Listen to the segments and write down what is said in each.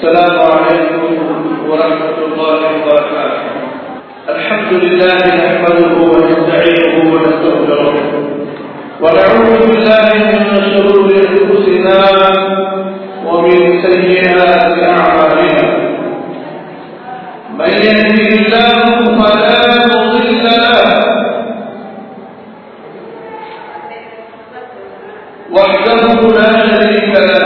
السلام عليكم ورحمة الله وبركاته الحمد لله نحمده ونستعينه ونستغفره ونعوذ بالله من شرور أنفسنا ومن سيئات أعمالنا من يهده الله فلا مضل له وحده لا شريك له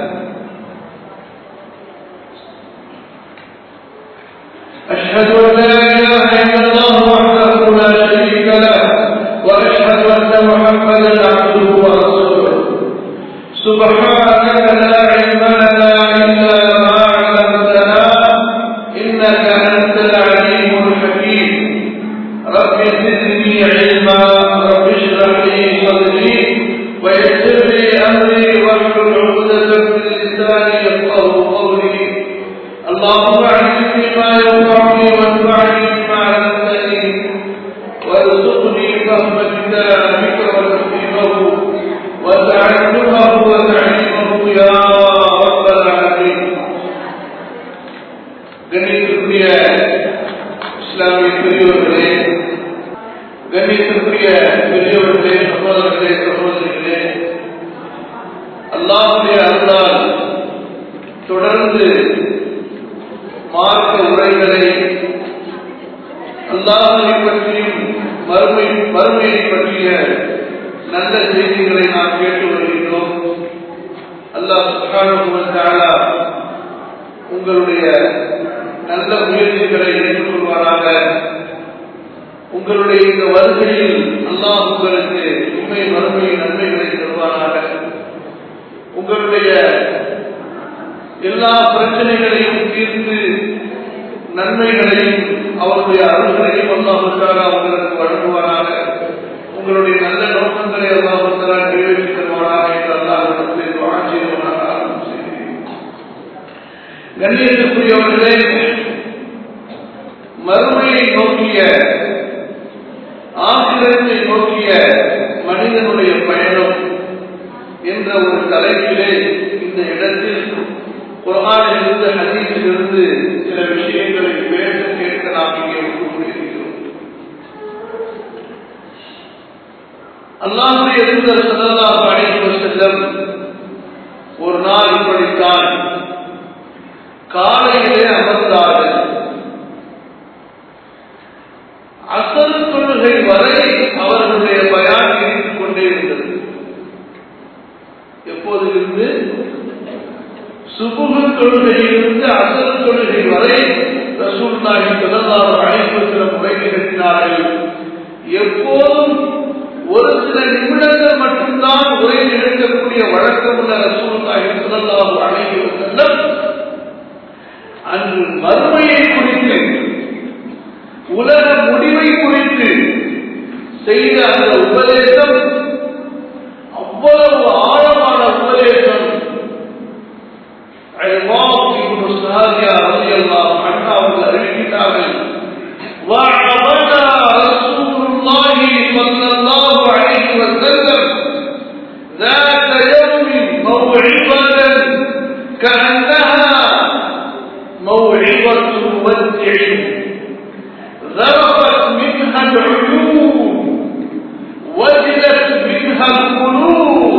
أشهد أن لا إله إلا الله وحده لا شريك له وأشهد أن محمدا عبده ورسوله سبحانك لا علم لنا إلا ما علمتنا إنك أنت العليم الحكيم رب زدني علما رب اشرح لي صدري ويسر لي أمري واحلل عقدة من لساني يفقه قولي اللهم علمني ما ينفعني وانفعني بما علمتني وارزقني فهم كتابك وتفهيمه وتعلمه وتعليمه يا رب العالمين கண்ணியத்திற்குரிய இஸ்லாமிய பெரியவர்களே கண்ணியத்திற்குரிய பெரியவர்களே சகோதரர்களே சகோதரிகளே அல்லாஹுடைய அருளால் தொடர்ந்து மார்க்க உரைகளை அல்லாஹை பற்றியும் மறுமை மறுமையை பற்றிய நல்ல செய்திகளை நாம் கேட்டு வருகின்றோம் அல்லாஹ் சுகானுபவத்தாலா உங்களுடைய நல்ல முயற்சிகளை ஏற்றுக்கொள்வாராக உங்களுடைய இந்த வருகையில் அல்லாஹ் உங்களுக்கு உண்மை மறுமை நன்மைகளை தருவாராக உங்களுடைய எல்லா பிரச்சனைகளையும் தீர்த்து நன்மைகளையும் அவருடைய அருள்களையும் அல்லாஹுக்காக உங்களுக்கு வழங்குவாராக உங்களுடைய நல்ல நோக்கங்களை அல்லாஹுக்காக நிறைவேற்றி தருவாராக என்று அல்லாஹிடத்தில் வாழ்ச்சியவனாக கண்ணியத்துக்குரியவர்களே மறுமையை நோக்கிய ஆசிரியத்தை நோக்கிய மனிதனுடைய பயணம் என்ற ஒரு தலைப்பிலே இந்த இடத்தில் குரானில் இருந்து ஹதீஸில் இருந்து சில விஷயங்களை பேச கேட்க நாம் இங்கே கூறியிருக்கிறோம் அல்லாஹுடைய தூதர் சதல்லாஹு அலைஹி வஸல்லம் ஒரு நாள் இப்படித்தான் காலையிலே அமர்ந்தார்கள் அசல் தொழுகை வரை அவர்களுடைய பயான் இருந்து கொண்டே இருந்தது எப்போது இருந்து சுபுகு தொழுகையிலிருந்து அசல் தொழுகை வரை ரசூல்லாஹி ஸல்லல்லாஹு அலைஹி வஸல்லம் உரை நிகழ்த்தினார்கள் எப்போதும் ஒரு சில நிமிடங்கள் மட்டும்தான் உரை நிகழ்த்தக்கூடிய வழக்கமுள்ள ரசூல்லாஹி ஸல்லல்லாஹு அலைஹி வஸல்லம் அன்று மறுமையை குறித்து உலக முடிவை குறித்து செய்த அந்த உபதேசம் அவ்வளவு ஆழமான உபதேசம் அவர்கள் அறிவிக்கிறார்கள் وعظنا رسول الله صلى الله عليه وسلم ذات يوم موعظة كأنها موعظة مودع ذرفت منها العيون وجلت منها القلوب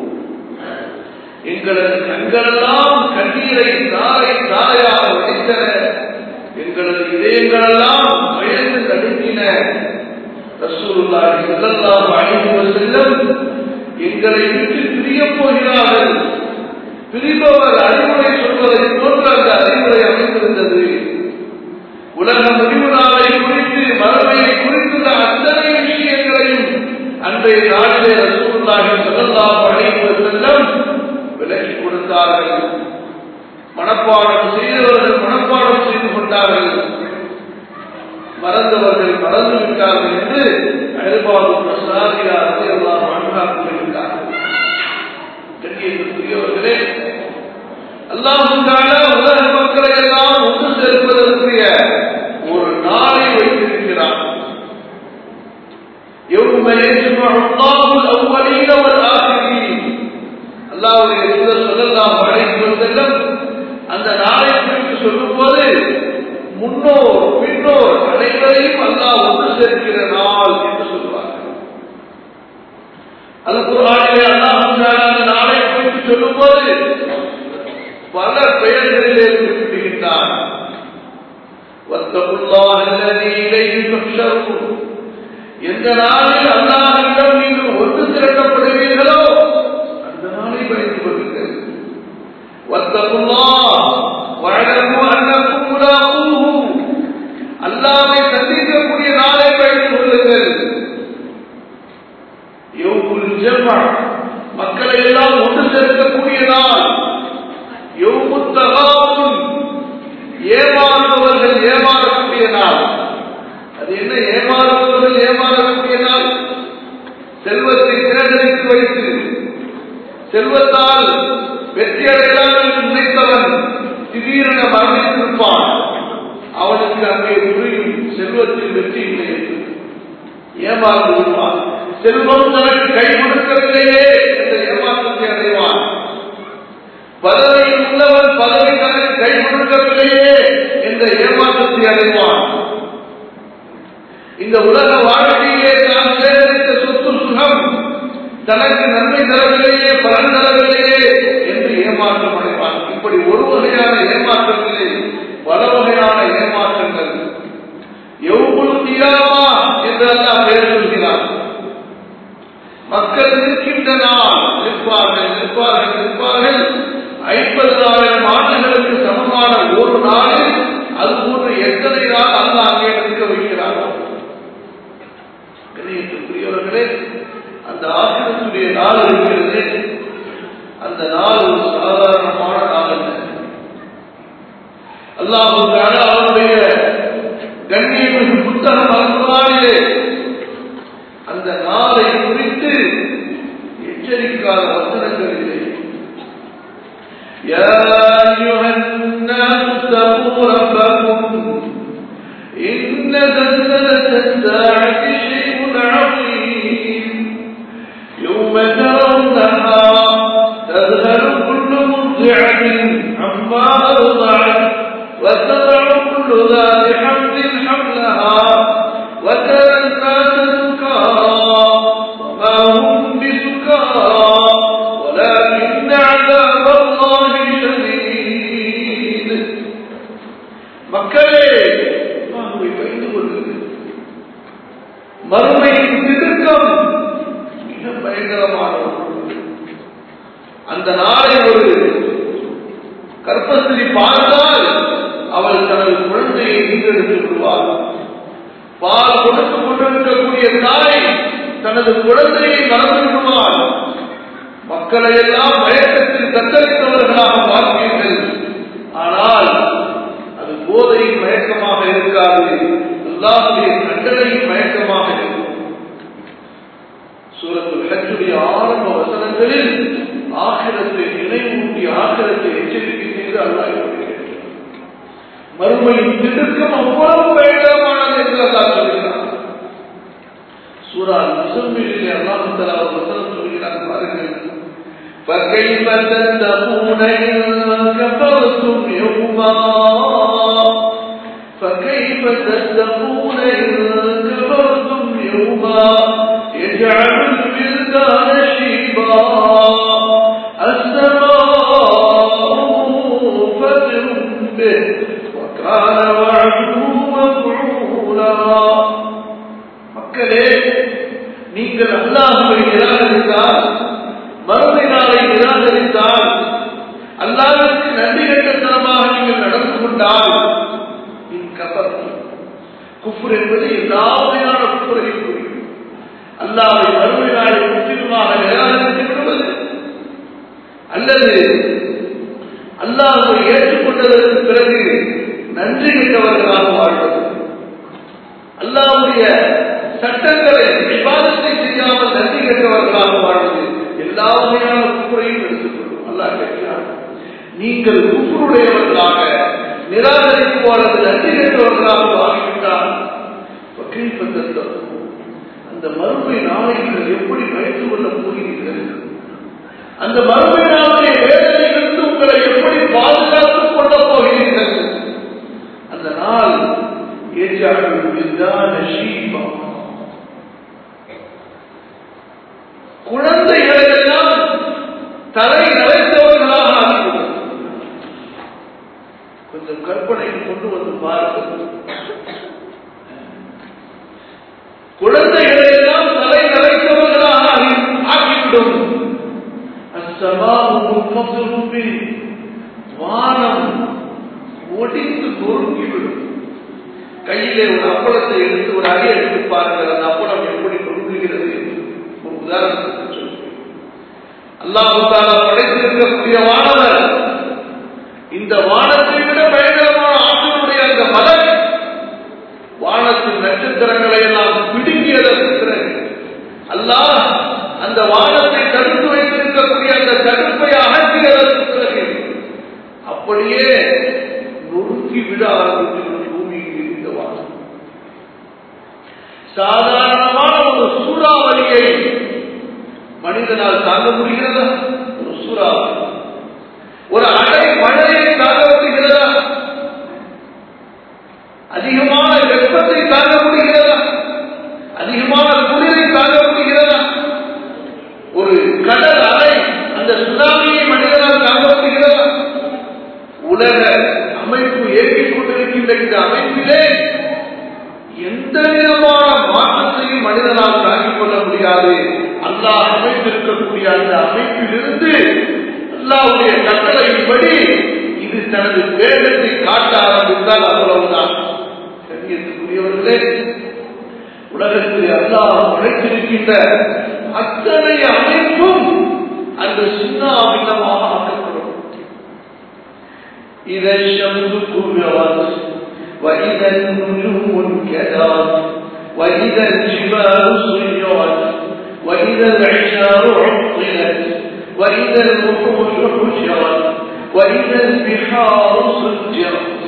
எங்களது கண்களெல்லாம் கண்ணீரை தாரை தாரையாக உடைத்தன எங்களது இதயங்களெல்லாம் பயந்து தடுத்தின ரசூலுல்லாஹி ஸல்லல்லாஹு அலைஹி வஸல்லம் எங்களை விட்டு பிரியப் போகிறார்கள் பிரிபவர் அறிவுரை சொல்வதை போன்று அந்த அறிவுரை அமைந்திருந்தது உலக முடிவு நாளை குறித்து மறுமையை குறித்துள்ள அத்தனை விஷயங்களையும் அன்றைய நாளிலே ரசூலுல்லாஹி ஸல்லல்லாஹு அலைஹி வஸல்லம் விலக்கி கொடுத்தார்கள் மனப்பாடம் செய்தவர்கள் மனப்பாடம் செய்து கொண்டார்கள் மறந்தவர்கள் மறந்து விட்டார்கள் என்று அயல்பாபு பிரசாதியார் எல்லாம் அன்றாக கூறிவிட்டார்கள் கண்ணியத்திற்குரியவர்களே அல்லாஹுக்கான உலக மக்களை எல்லாம் ஒன்று சேர்ப்பதற்குரிய ஒரு நாளை வைத்திருக்கிறார் يوم يجمع الله الأولين والآخرين அல்லாவுடைய தூதர் ஸல்லல்லாஹு அலைஹி வஸல்லம் அந்த நாளை குறித்து சொல்லும்போது முன்னோர் பின்னோர் அனைவரையும் அல்லாஹ் ஒன்று சேர்க்கிற நாள் என்று சொல்வார்கள் அது குரானிலே அல்லாஹ் அந்த நாளை குறித்து சொல்லும்போது பல பெயர்களிலே குறிப்பிடுகின்றான் واتقوا الله الذي إليه تحشرون எந்த நாளில் அல்லாஹிடம் நீங்கள் ஒன்று திரட்டப்படுவீர்களோ அந்த நாளை பயந்து கொள்ளுங்கள் واتقوا الله واعلموا انكم ملاقوه அல்லாஹ்வை சந்திக்கக்கூடிய நாளை பயந்து கொள்ளுங்கள் யௌமுல் ஜம்ஆ மக்களை எல்லாம் ஒன்று சேர்க்கக்கூடிய நாள் யௌமுத் தகாபுன் ஏமாறுபவர்கள் ஏமாறக்கூடிய நாள் அது என்ன ஏமாறுபவர்கள் ஏமாறக்கூடிய நாள் செல்வத்தை சேகரித்து வைத்து செல்வத்தால் வெற்றி அடையலாம் என்று நினைத்தவன் திடீரென மரணித்திருப்பான் அவனுக்கு அங்கே புரியும் செல்வத்தில் வெற்றி இல்லை என்று ஏமாந்து விடுவான் செல்வம் தனக்கு கை கொடுக்கவில்லையே என்ற ஏமாற்றத்தை அடைவான் பதவியில் உள்ளவன் பதவி தனக்கு கை கொடுக்கவில்லையே என்ற ஏமாற்றத்தை அடைவான் இந்த உலக வாழ்க்கையிலே தான் சேகரித்த சொத்து சுகம் தனக்கு நன்மை தரவில்லையே பலன் தரவில்லையே என்று ஏமாற்றம் அடைவான் இப்படி ஒரு வகையான ஏமாற்றங்களே பல வகையான ஏமாற்றங்கள் எவ்வளவு தீராமா என்றெல்லாம் பேர் சொல்கிறார் மக்கள் இருக்கின்ற நாள் நிற்பார்கள் நிற்பார்கள் நிற்பார்கள் ஐம்பதாயிரம் ஆண்டுகளுக்கு சமமான ஒரு நாளில் அது போன்று எத்தனை நாள் அல்ல அங்கே நிற்க வைக்கிறார்கள் கணியத்துக்குரியவர்களே அந்த ஆசிரியத்துடைய நாள் இருக்கிறது அந்த நாள் ஒரு சாதாரணமான நாள் அல்ல அல்லாஹுக்காக அவருடைய கண்ணியமிகு புத்தகம் அல்குரானிலே அந்த நாளை குறித்து எச்சரிக்காத வசனங்கள் இல்லை يا أيها الناس اتقوا ربكم إن زلزلة الساعة شيء عظيم يوم ترونها تذهل كل مرضعة عما أرضعت وتضع كل ذات حمل حملها وترى الناس سكارى وما هم بسكارى ولكن عذاب الله شديد மக்களே அல்லாஹ்வை பயந்து கொள்ளுங்கள் மறுமையின் திடுக்கம் மிக பயங்கரமான ஒன்று. அந்த நாளை ஒரு கற்பஸ்திரி பார்த்தால் அவள் தனது குழந்தையை ஈன்றெடுத்துக் கொள்வாள் பால் கொடுத்துக் கொண்டிருக்கக்கூடிய தாய் தனது குழந்தையை மறந்து விடுவாள் மக்களை எல்லாம் மயக்கத்தில் தத்தளித்தவர்களாக பார்ப்பீர்கள் ஆனால் அது போதையின் மயக்கமாக இருக்காது அல்லாஹுடைய கண்டனையின் மயக்கமாக இருக்கும் சூரத்துல் ஹஜ்ஜுடைய ஆரம்ப வசனங்களில் ஆகிரத்தை நினைவூட்டி ஆகிரத்தை எச்சரிக்கை செய்து அல்லாஹ் இருக்கிறார். மறுமையின் திடுக்கம் அவ்வளவு பயங்கரமானது என்று அல்லாஹ் சொல்கிறார் சூரா முசம்மிலே அல்லாஹ் தஆலா ஒரு வசனம் சொல்கிறார் பாருங்கள் فكيف تتقون إن كفرتم يوما فكيف تتقون إن كفرتم يوما يجعل البلدان شيبا السماء منفطر به وكان وعده مفعولا மக்களே நீங்கள் அல்லாஹுவை நிராகரித்தால் மறுமை நாளை நிராகரித்தால் அல்லாஹ்விற்கு நன்றி கட்டத்தனமாக நீங்கள் நடந்து கொண்டால் கபர் குஃபர் என்பது எல்லா வகையான குஃபரையும் குறிக்கும் அல்லாஹ்வை மறுமை நாளை முற்றிலுமாக நிராகரிக்கின்றது அல்லது அல்லாஹ்வை ஏற்றுக்கொண்டதற்கு பிறகு நன்றி கெட்டவர்களாக வாழ்வது அல்லாஹ்வுடைய சட்டங்களை விவாதத்தை செய்யாமல் நன்றி கெட்டவர்களாக வாழ்வது எல்லா வகையான குஃபரையும் எடுத்துக்கொள்ளும் அல்லாஹ் கேட்கிறார் நீங்கள் குஃபருடையவர்களாக நிராகரிப்பு அல்லது நன்றி கெட்டவர்களாக ஆகிவிட்டால் பக்கைப்பட்டது அந்த மறுமை நாளை நீங்கள் எப்படி பயந்து கொள்ளப் போகிறீர்கள் அந்த மறுமை நாளுடைய வேதனையிலிருந்து உங்களை எப்படி பாதுகாத்துக் கொள்ள الولدان شيبا குழந்தைகளை எல்லாம் தலை நரைத்தவர்களாக ஆகிறது கொஞ்சம் கற்பனையில் கொண்டு வந்து பாருங்கள் குழந்தைகளை எல்லாம் தலை நரைத்தவர்களாக ஆகி- ஆக்கிவிடும் அஸ்ஸலாமு முன்ஃபஸிலுபி. வானம் ஒடிந்து நொறுங்கிவிடும் கையிலே ஒரு அப்பளத்தை எடுத்து ஒரு அடி எடுத்து பாருங்கள் அந்த அப்பளம் எப்படி நொறுங்குகிறது என்று ஒரு உதாரணத்துக்கு சொல்கிறேன் அல்லாஹு தாலா படைத்திருக்கக்கூடிய வானவர் இந்த வானத்தை விட பயங்கரமான ஆற்றலுடைய அந்த மலர் வானத்தின் நட்சத்திரங்களை எல்லாம் பிடுங்கியதற்கு பிறகு அல்லாஹ் அந்த வானத்தை தடுத்து வைத்திருக்கக்கூடிய அந்த தடுப்பை அகற்றியதற்கு பிறகு அப்படியே நொறுக்கி விட ஆரம்பித்து பூமியில் இந்த வானம் சாதாரணமான ஒரு சூறாவளியை மனிதனால் தாங்க முடிகிறதா ஒரு சூறாவளி ஒரு அடை மழையை தாங்க முடிகிறதா அதிகமான வெப்பத்தை தாங்க முடிகிறதா அதிகமான குளிரை தாங்க முடிகிறதா ஒரு கடல் அலை அந்த சுனாமியை மனிதனால் தாங்க முடிகிறதா உலக அமைப்பு ஏற்றிக் கொண்டிருக்கின்ற இந்த அமைப்பிலே எந்த விதமான மாற்றத்தையும் மனிதனால் தாங்கிக் கொள்ள முடியாது அல்லாஹ் அமைத்திருக்கக்கூடிய அந்த அமைப்பிலிருந்து அல்லாஹ்வுடைய கட்டளையின்படி இது தனது வேகத்தை காட்ட ஆரம்பித்தால் அவ்வளவுதான் கண்ணியத்துக்குரியவர்களே உலகத்தில் அல்லாஹ் படைத்திருக்கின்ற அத்தனை அமைப்பும் அந்த சின்ன அமிலமாக ஆக்கப்படும் إذا الشمس كبرت وإذا النجوم انكدرت وإذا الجبال سيرت وإذا العشار عطلت وإذا الوحوش حشرت وإذا البحار سجرت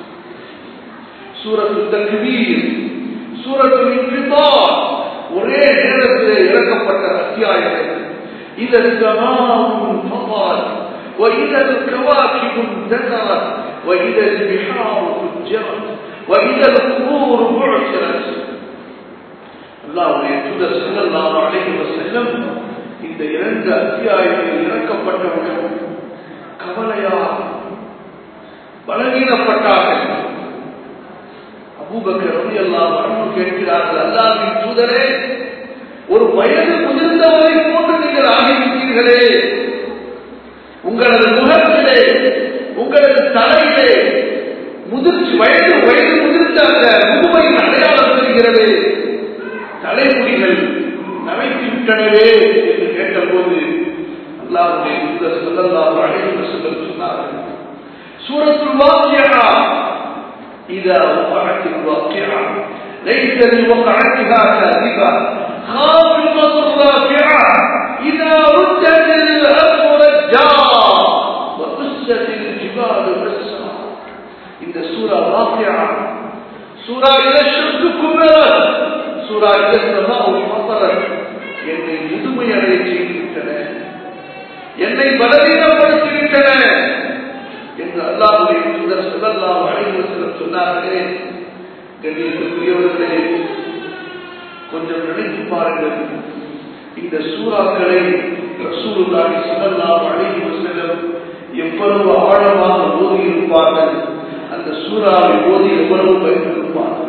سورة التكبير سورة الانفطار ஒரே நேரத்தில் இறக்கப்பட்ட அத்தியாயங்கள் إذا السماء انفطرت وإذا الكواكب انتثرت وإذا البحار فجرت وإذا القبور بعثرت அல்லாவுடைய தூதர் ஸல்லல்லாஹு அலைஹி வஸல்லம் இந்த இரண்டு அத்தியாயத்தில் இறக்கப்பட்டவுடன் கவலையா பலவீனப்பட்டார்கள் அபூபக்கர் ரலியல்லாஹு அன்ஹு கேட்கிறார்கள் அல்லாஹ்வின் தூதரே ஒரு வயது முதிர்ந்தவரை போன்று நீங்கள் ஆகிவிட்டீர்களே உங்களது முகத்திலே உங்களது தலையிலே முதிர்ச்சி வயது வயது முதிர்ந்த அந்த முதுமையின் அடையாளம் தெரிகிறது தலைமுடிகள் நமைத்து விட்டனவே என்று கேட்டபோது அல்லாஹுடைய தூதர் ஸல்லல்லாஹு அலைஹி வஸல்லம் சொன்னார்கள் சூரத்துல் வாக்கியா إذا وقعت الواقعة ليس لوقعتها كاذبة خافضة رافعة إذا ردت الأرض رجا وقست الجبال بسا இந்த சூரா வாக்கியா சூரா இத ஷுக்கு குமரத் சூரா இத சமா மத்தரத் என்னை முதுமை அடைய செய்துவிட்டன என்னை பலவீனப்படுத்திவிட்டன என்று அல்லாஹுடைய தூதர் ஸல்லல்லாஹு அலைஹி வஸல்லம் சொன்னார்களே கண்ணியத்துக்குரியவர்களே கொஞ்சம் நினைத்து பாருங்கள் இந்த சூறாக்களை ரசூலுல்லாஹி ஸல்லல்லாஹு அலைஹி வஸல்லம் எவ்வளவு ஆழமாக ஓதி இருப்பார்கள் அந்த சூறாவை ஓதி எவ்வளவு பயன்படுத்திருப்பார்கள்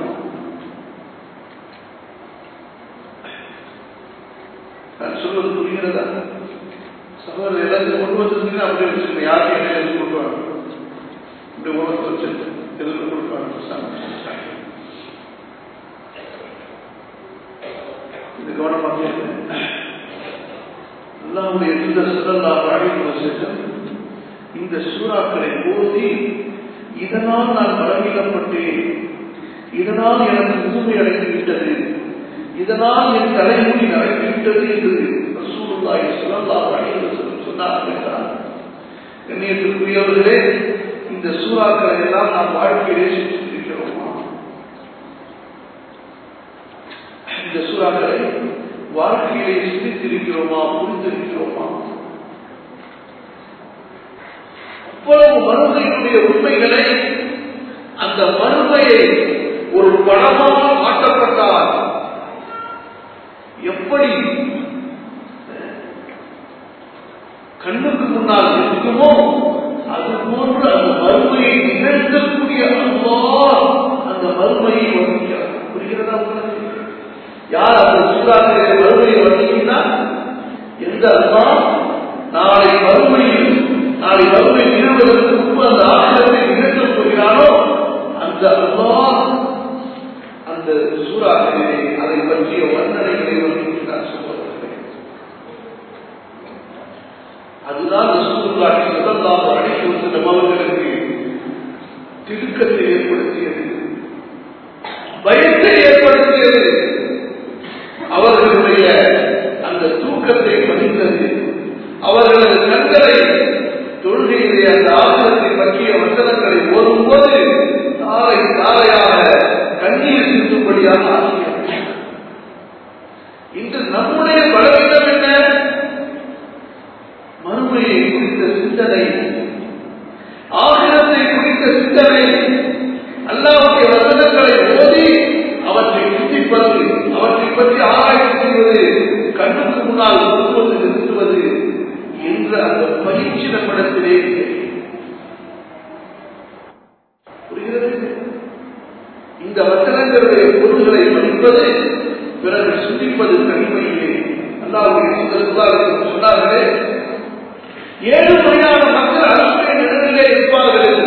நான் சொல்வது புரிகிறதா சகோதரர் எல்லாத்தையும் கொண்டு வச்சிருந்தீங்கன்னா அப்படியே வச்சுருங்க யாருக்கு என்ன எழுதி கொண்டு வாங்க இப்படி உலகத்தை வச்சு எழுதி கொடுப்பாங்க இது கவனமாக கேட்குங்க. அல்லாஹ்வுடைய தூதர் ஸல்லல்லாஹு அலைஹி வஸல்லம் இந்த சூறாக்களை ஓதி இதனால் நான் பலவீனப்பட்டேன் இதனால் எனக்கு முதுமை அடைந்து விட்டது இதனால் என் தலைமுடி நடந்து விட்டது என்று ரசூலுல்லாஹி ஸல்லல்லாஹு அலைஹி வஸல்லம் சொன்னார்கள் என்றார் கண்ணியத்திற்குரியவர்களே இந்த சூறாக்களை எல்லாம் நாம் வாழ்க்கையிலே சிந்திக்கிறோமா இந்த சூறாக்களை வாழ்க்கையிலே சிந்தித்திருக்கிறோமா புரிந்திருக்கிறோமா அவ்வளவு மறுமையினுடைய உண்மைகளை அந்த மறுமையை ஒரு படமாக காட்டப்பட்டால் எப்படி கண்ணுக்கு முன்னால் இருக்குமோ அது போன்று அந்த மறுமையை நிகழ்த்தக்கூடிய அல்லா அந்த மறுமையை வர்ணிக்கிறார் புரிகிறதா உங்களுக்கு யார் அந்த சூறாக்களை மறுமையை வர்ணிக்கிறார் எந்த அல்லா நாளை மறுமையில் நாளை மறுமை நிகழ்வதற்கு முன்பு அந்த ஆசிரத்தை நிகழ்த்தப் போகிறானோ அந்த அல்லா அந்த சூறாக்களிலே அதை பற்றிய வர்ணனைகளை வர்ணிக்கிறார் சொல்வார்கள் அதுதான் ரசூலுல்லாஹி ஸல்லல்லாஹு அலைஹி வஸல்லம் அவர்களுக்கு திடுக்கத்தை ஏற்படுத்தியது பயத்தை ஏற்படுத்தியது அவர்களுடைய அந்த தூக்கத்தை பதிந்தது அவர்களது கண்களை தொழுகையிலே அந்த ஆசிரத்தை பற்றிய வசனங்களை ஓதும்போது தாரை தாரையாக கண்ணீர் சிந்தும்படியாக ஆசிரியர் இன்று நம்முடைய பலவீனம் என்ன மறுமையை குறித்த சிந்தனை ஆகிரத்தை குறித்த சிந்தனை அல்லாவுடைய வசனங்களை ஓதி அவற்றை சிந்திப்பது அவற்றை பற்றி ஆராய்ச்சி செய்வது கண்ணுக்கு முன்னால் கொண்டு நிறுத்துவது என்ற அந்த பயிற்சி நம்மிடத்திலே இல்லை. புரிகிறது இந்த வசனங்களுடைய பொருள்களை படிப்பது பிறகு சிந்திப்பது தனிமையிலே அல்லாவுடைய சொன்னார்களே ஏழு வகையான மக்கள் அரசுடைய நிலையிலே இருப்பார்கள்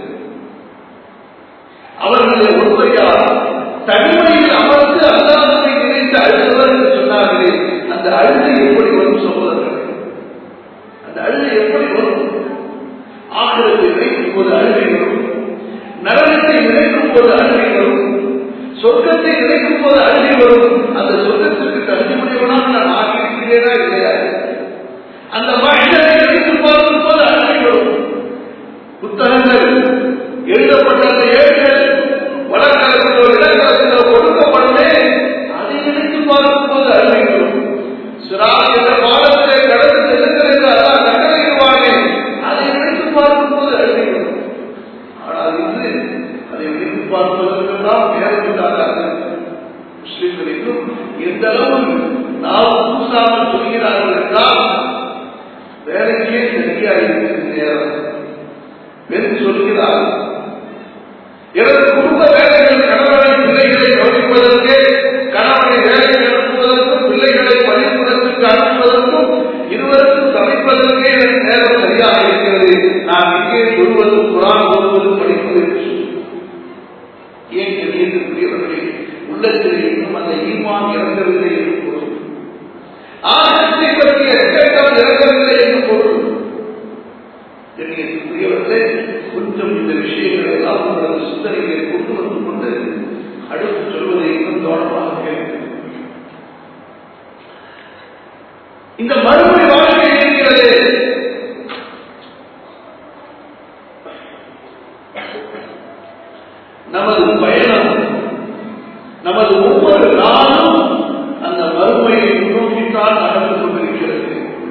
அவர்களுடைய ஒருவரையார் தனிமையில் அமர்ந்து அல்லாததை நினைத்து அழுதவர் என்று சொன்னார்களே அந்த அழுகை எப்படி வரும் சகோதரர்கள் அந்த அழுகை எப்படி வரும் ஆகிரத்தை நினைக்கும் போது அழுகை வரும் நரகத்தை நினைக்கும் போது அழுகை வரும் சொர்க்கத்தை நினைக்கும் போது அழுகை வரும் அந்த சொர்க்கத்திற்கு தகுதியுடையவனாக நான் ஆகியிருக்கிறேனா இல்லையா அந்த மனிதனை நினைத்து பார்க்கும் போது அழுகை வரும் புத்தகங்கள் எழுதப்பட்ட அந்த ஏடுகள் வழக்கத்திலோ இலக்கணத்திலோ கொடுக்கப்படுமே அதை நினைத்து பார்க்கும் போது அழுகை வரும் சிறார் என்ற பாடத்திலே கடந்து செல்லுங்கள் அதான் கட்டளையிடுவாங்க அதை நினைத்து பார்க்கும் போது அழுகை வரும் ஆனால் இன்று அதை நினைத்து பார்ப்பதற்கெல்லாம் நேரத்துக்காக முஸ்லிம்களுக்கும் எந்த அளவு நாம் பூசாமல் சொல்கிறார்கள் என்றால் வேலைக்கே சரியா இருக்கிறது நேரம் என்று சொல்கிறார் எனது குடும்ப வேலைகள் கணவனை பிள்ளைகளை கவனிப்பதற்கு கணவனை வேலைக்கு அனுப்புவதற்கும் பிள்ளைகளை பள்ளிக்கூடத்திற்கு அனுப்புவதற்கும் இருவருக்கும் சமைப்பதற்கே எனக்கு நேரம் சரியாக இருக்கிறது நான் இங்கே சொல்வதும் குரான் ஓதுவதும் படிப்பது என்று சொல்லி ஏன் தெரியக்கூடியவர்களே உள்ளத்தில் இன்னும் அந்த ஈமான் இறங்கவில்லை என்று பொருள் ஆகத்தை பற்றிய கேட்டம் இறங்கவில்லை என்று பொருள் தெரியக்கூடியவர்களே கொஞ்சம் இந்த விஷயங்களை எல்லாம் உங்களது சிந்தனைகளை கொண்டு வந்து கொண்டு அடுத்து சொல்வதை இன்னும் கவனமாக கேட்க இந்த மறுமை வாழ்க்கை இருக்கிறது நமது பயணம் நமது ஒவ்வொரு நாளும் அந்த மறுமையை முன்னோக்கித்தான் நடந்து கொண்டிருக்கிறது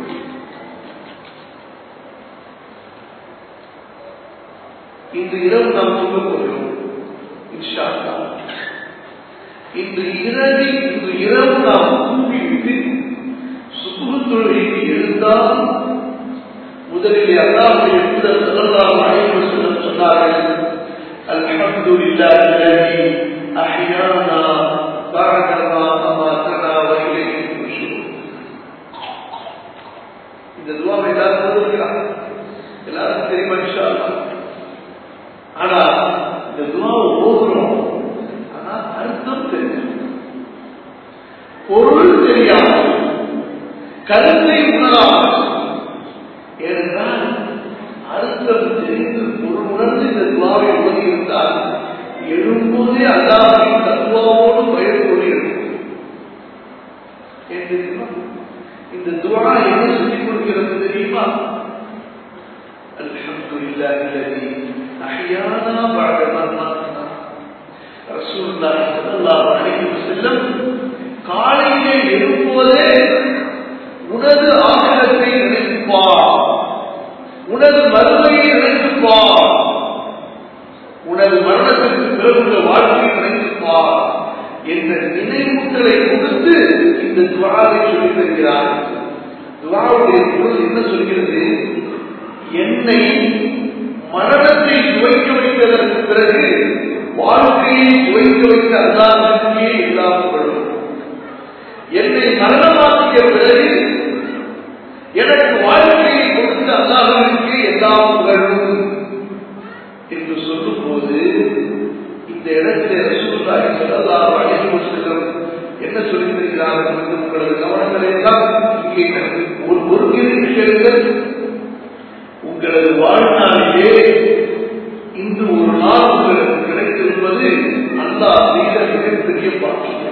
இன்று இரவு நாம் சொல்ல போகிறோம் இன்ஷா அல்லாஹ். இன்று இரவில் இன்று இரவு நாம் தூங்கிவிட்டு சுகுரு தொழுகைக்கு எழுந்தால் முதலிலே அல்லாஹுடைய தூதர் ஸல்லல்லாஹு அலைஹி வஸல்லம் சொன்னார்கள் அல்ஹம்துலில்லாஹி அல்லதி அஹ்யானா பஅதமா அமாதனா வ இலைஹி நுஷூர் இந்த துஆவை எல்லாரும் ஓதுவீங்களா எல்லாரும் தெரியுமா இன்ஷா அல்லாஹ் ஆனா இந்த துவாவை ஓதுறோம் ஆனா அர்த்தம் தெரியும் பொருள் தெரியாமல் கருத்தை உணராமல் ஏனென்றால் அர்த்தம் தெரிந்து பொருள் உணர்ந்து இந்த துவாவை ஓதியிருந்தால் எழும்போதே அல்லாவின் தத்துவாவோடு பயிர் கொள்கிறது ஏன் தெரியுமா இந்த துவா என்ன சொல்லிக் கொடுக்கிறது தெரியுமா الحمد لله الذي أحيانا بعد ما ماتنا رسول الله صلى الله عليه وسلم காலையிலே எழும்போதே உனது ஆகலத்தை நினைப்பார் உனது மறுமையை நினைப்பார் உனது மரணத்திற்கு பிறகுள்ள வாழ்க்கை கிடைத்திருப்பார் என்ற நினைவூட்டலை கொடுத்து இந்த துவாவை சொல்லித் தருகிறார் துவாவுடைய பொருள் என்ன சொல்கிறது என்னை மரணத்தை துவைக்க வைத்ததற்கு பிறகு வாழ்க்கையை துவைக்க வைத்த அல்லாஹிற்கே எல்லாம் புகழும் என்னை மரணமாக்கிய பிறகு எனக்கு வாழ்க்கையை கொடுத்த அல்லாஹிற்கே எல்லாம் புகழும் என்று சொல்லும் போது இந்த இடத்திலே ரசூலுல்லாஹி ஸல்லல்லாஹு அலைஹி வஸல்லம் என்ன சொல்லி தருகிறார்கள் என்று உங்களது கவனங்களை எல்லாம் இங்கே ஒரு ஒருங்கிணைந்த விஷயங்கள் உங்களது வாழ்நாளிலே இன்று ஒரு நாள் உங்களுக்கு கிடைத்திருப்பது அல்லாஹ் செய்த மிகப்பெரிய பாக்கியம்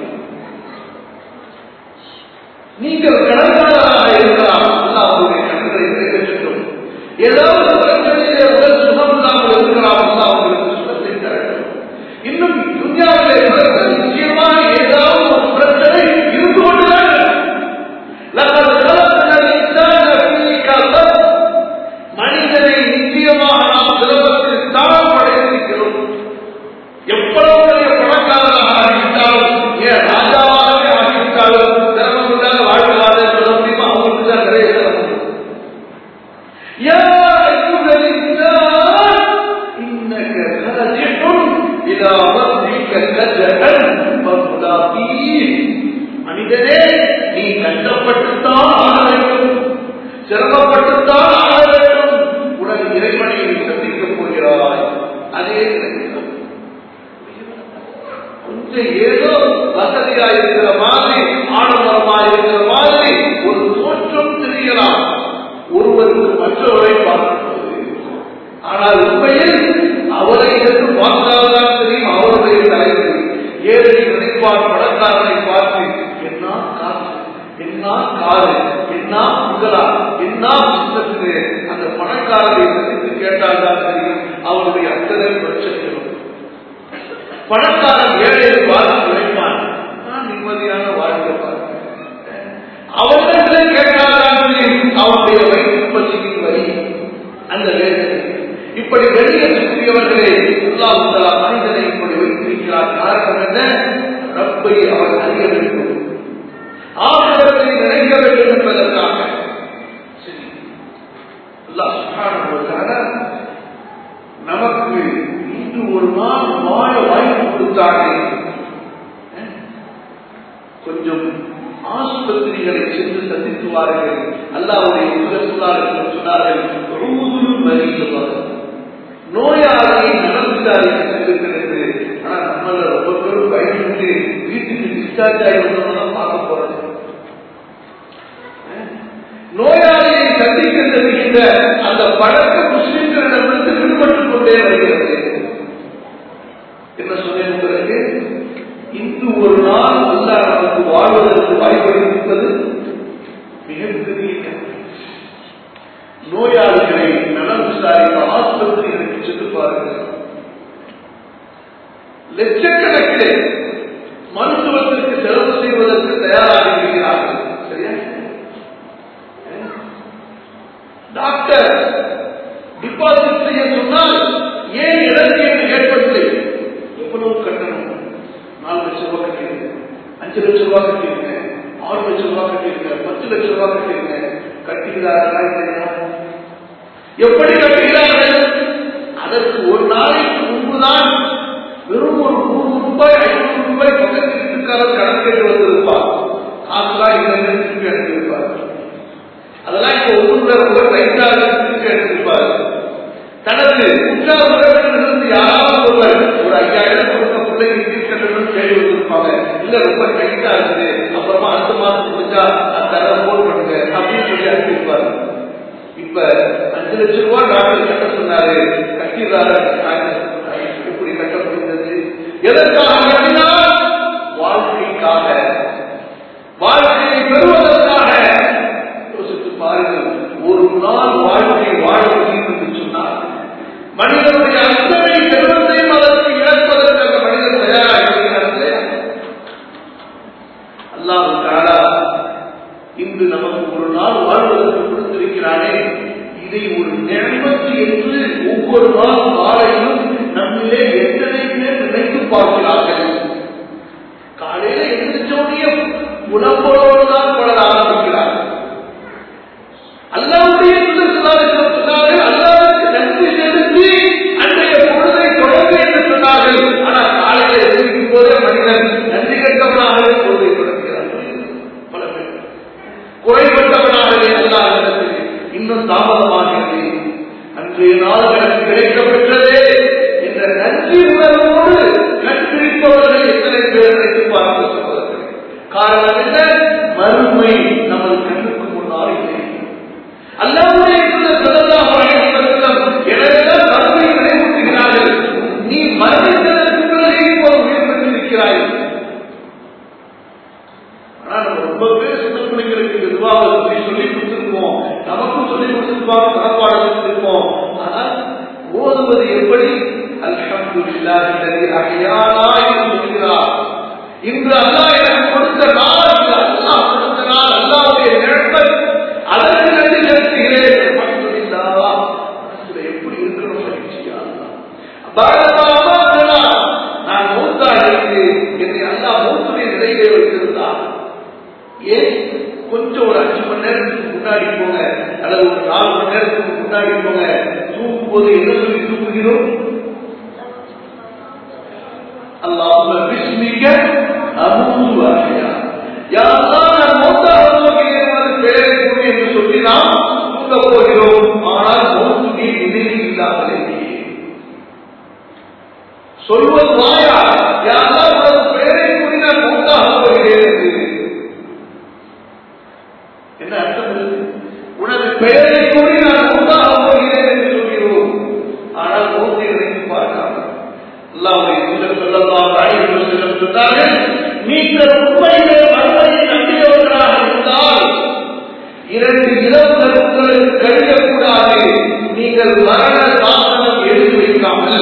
நீங்கள் கடற்காரராக இருக்கலாம் அல்லாஹ் உங்களுடைய கண்களை நிறைவேற்றட்டும் ஏதாவது பிரச்சனையிலே உடல் சுகம் இல்லாமல் இருக்கலாம் அல்லாஹ் உங்களுக்கு சுகத்தை தரட்டும் இன்னும் துன்யாவிலே பிறகு நிச்சயமாக ஏதாவது ஒரு பிரச்சனை இருந்து கொண்டுதான் லகது கலந்த இன்சான ஃபீ கபர் மனிதனை நிச்சயமாக நாம் சிலபத்தில் தான் படைத்திருக்கிறோம் எவ்வளவு பெரிய பணக்காரராக ஆகிவிட்டாலும் ஏன் ராஜாவாகவே ஆகிவிட்டாலும் சிரமம் இல்லாத வாழ்க்கை சொல்ல முடியுமா அவங்களுக்கு தான் நிறைய சிரமம் يا أيها الإنسان إنك كادح إلى ربك كدحا فملاقيه மனிதனே நீ கஷ்டப்பட்டுத்தான் ஆக வேண்டும் சிரமப்பட்டுத்தான் ஆக வேண்டும் உனது இறைவனை நீ சந்திக்கப் போகிறாய் அதே நினைக்கிறோம் கொஞ்சம் ஏதோ வசதியா இருக்கிற மாதிரி ஆடம்பரமா இருக்கிற மாதிரி ஒரு தோற்றம் தெரியலாம் ஒருவருக்கு மற்றவரை பார்க்கும்போது ஆனால் உண்மையில் அவரை என்று பார்த்தால்தான் தெரியும் அவருடைய தலைவர் ஏழை நினைப்பார் பணக்காரனை பார்த்து என்ன காசு என்ன காரு என்ன புகழா என்ன புத்தகத்திலே அந்த பணக்காரரை சந்தித்து கேட்டால்தான் தெரியும் அவருடைய அத்தனை பிரச்சனைகளும் பணக்காரன் ஏழையை பார்த்து நினைப்பான் நான் நிம்மதியான வாழ்க்கை பார்க்கிறேன் அவர்களிடம் கேட்டால்தான் தெரியும் அவருடைய வயிற்று பசியின் வரி அந்த வேதனை இப்படி வெளியேற்றக்கூடியவர்களே அல்லாஹ் தஆலா மனிதனை இப்படி வைத்திருக்கிறார் காரணம் என்ன ரப்பை அவன் அறிய வேண்டும் ஆசிரியத்தை நினைக்க வேண்டும் என்பதற்காக சரி அல்லாஹ் சுப்ஹானஹு வ தஆலா நமக்கு இன்று ஒரு நாள் வாழ வாய்ப்பு கொடுத்தாங்க கொஞ்சம் ஆஸ்பத்திரிகளை சென்று சந்தித்து வாருங்கள் அல்லாவுடைய சொன்னார்கள் சொன்னார்கள் "உஊதுல் மரீத்." நோயாளியை நலம் விசாரிக்க சென்றிருக்கிறது ஆனா நம்மள ரொம்ப பேரும் பயந்துட்டு வீட்டுக்கு டிஸ்சார்ஜ் ஆகி வந்தவங்க பார்க்க போறது நோயாளியை சந்திக்க செல்கின்ற அந்த பழக்க முஸ்லிம்களிடமிருந்து விடுபட்டுக் கொண்டே வருகிறது என்ன சொன்னேன் உங்களுக்கு இன்று ஒரு நாள் அல்லாஹ் நமக்கு வாழ்வதற்கு வாய்ப்பளிப்பது மிகப்பெரிய கருத்து. நோயாளிகளை நலம் விசாரிக்க ஆஸ்பத்திரிகளுக்கு சென்று பாருங்கள் லட்சக்கணக்கிலே மருத்துவத்திற்கு செலவு செய்வதற்கு தயாராக இருக்கிறார்கள் சரியா டாக்டர் டிபாசிட் செய்ய சொன்னால் ஏன் இழப்பு என்று கேட்பதில்லை எவ்வளவு கட்டணம் நாலு லட்சம் ரூபாய் கட்டியிருக்கேன் அஞ்சு லட்சம் ரூபாய் கட்டியிருக்கேன் ஆறு லட்சம் ரூபாய் கட்டியிருக்கேன் பத்து லட்சம் ரூபாய் கட்டியிருக்கேன் கட்டுகிறார்களா இல்லையா எப்படி கட்டுகிறார்கள் அதற்கு ஒரு நாளைக்கு முன்புதான் வெறும் ஒரு நூறு ரூபாய் ஐநூறு ரூபாய் பக்கத்து வீட்டுக்காரர் கடன் கேட்டு வந்திருப்பார் காசுலாம் இல்லை திருப்பி அனுப்பியிருப்பார் அதெல்லாம் இப்ப ஒன்று ரொம்ப ரைட்டாக திருப்பி அனுப்பியிருப்பார் தனது உற்சாக உறவினரிலிருந்து யாராவது ஒருவர் ஒரு ஐயாயிரம் கொடுத்த பிள்ளைக்கு தீர்க்கணும்னு கேள்வி வந்திருப்பாங்க இல்ல ரொம்ப டைட்டா இருக்குது அப்புறமா அடுத்த மாசம் முடிஞ்சா அந்த தர போன் பண்ணுங்க அப்படின்னு சொல்லி அனுப்பியிருப்பாரு இப்ப அஞ்சு லட்சம் ரூபாய் டாக்டர் கட்ட சொன்னாரு கட்டிடுறாரு எப்படி கட்ட முடிந்தது எதற்காக கட்டினார் வாழ்க்கைக்காக வாழ்க்கையை பெறுவதற்காக யோசித்து பாருங்கள் ஒரு நாள் வாழ்க்கை வாழ முடியும் என்று சொன்னார் மனிதனுடைய அத்தனை செல்வத்தையும் அதற்கு இழப்பதற்கு அந்த மனிதன் தயாராக இருக்கிறார் இல்லையா அல்லாஹ் தாலா இன்று நமக்கு ஒரு நாள் வாழ்வதற்கு கொடுத்திருக்கிறானே இதை ஒரு நியமத்து என்று ஒவ்வொரு நாள் காலையிலும் நம்மிலே எதிர்பார்க்கிறார்கள் காலையில எந்திரிச்சோடைய உணவோடு தான் பலர் ஆரம்பிக்கிறார் அல்லாவுடைய சொன்னார்கள் அல்லாவுக்கு நன்றி செலுத்தி அன்றைய பொழுதை தொடங்க என்று சொன்னார்கள் ஆனால் காலையில எதிர்க்கும் போதே மனிதன் நன்றி கட்டவனாகவே பொழுதை தொடங்குகிறார் பல பேர் குறைபட்டவனாகவே அல்லாஹ் இன்னும் தாமதமாகிறது அன்றைய நாள் எனக்கு கிடைக்கப்பெற்றதே என்ற நன்றி உணர்வோடு கண்டிருப்பவர்கள் எத்தனை பேர் நினைத்து பார்க்க சொல்வார்கள் காரணம் என்ன மறுமை நமது கண்ணுக்கு முன்னால் இல்லை அல்லாவுடைய எனவேதான் மறுமை நினைவூட்டுகிறார்கள் நீ மரணித்ததற்கு பிறகு இப்போ உயிர் பெற்றிருக்கிறாய் ஆனா நம்ம ரொம்ப பேர் சின்ன பிள்ளைங்களுக்கு மெதுவாக சொல்லி சொல்லி கொடுத்திருப்போம் நமக்கும் சொல்லி கொடுத்திருப்பாங்க மனப்பாடம் கொடுத்திருப்போம் ஆனால் ஓதுவது எப்படி அல்ஹம்துலில்லாஹி அல்லதி அஹ்யானா என்று சொல்கிறார் இன்று அல்லாஹ் எனக்கு கொடுத்த நாள் இது அல்லாஹ் கொடுத்த நாள் அல்லாஹ்வுடைய நிழற்பல் அதற்கு நன்றி செலுத்துகிறேன் அல்ஹம்துலில்லாஹ் மனசுல எப்படி இருக்கிறோம் மகிழ்ச்சியா பாரதமா நான் மூத்தாக இருந்து என்னை அல்லாஹ் மூத்துடைய நிலையிலே வைத்திருந்தான் ஏன் கொஞ்சம் ஒரு அஞ்சு மணி நேரத்துக்கு முன்னாடி போங்க அல்லது ஒரு நாலு மணி நேரத்துக்கு முன்னாடி போங்க தூங்கும் போது என்ன சொல்லி தூங்குகிறோம் அல்லாஹ் விஸ்மிக்க அமுதுவாயா யாரெல்லாம் நான் மௌத்தாக போகிறேன் அது பேரை கூறி என்று சொல்லி நாம் தூங்க போகிறோம் ஆனால் மௌத்துடைய நினைவு இல்லாமல் சொல்வது வாயா யாரெல்லாம் உனது பேரை கூறி நான் மௌத்தாக போகிறேன் என்று என்ன அர்த்தம் இருக்கு உனது பெயரை கூறி நான் உண்டாக போகிறேன் என்று சொல்கிறோம் ஆனால் மோசை நினைத்து பார்க்காமல் அல்லாவுடைய தூதர் சொல்லலாம் அழைப்பு செல்லும் சொன்னார்கள் நீங்கள் உண்மையிலே மறுமையை நம்பியவர்களாக இருந்தால் இரண்டு இளவுகள் உங்களுக்கு கழியக்கூடாது நீங்கள் மரண சாசனம் எழுதி வைக்காமல்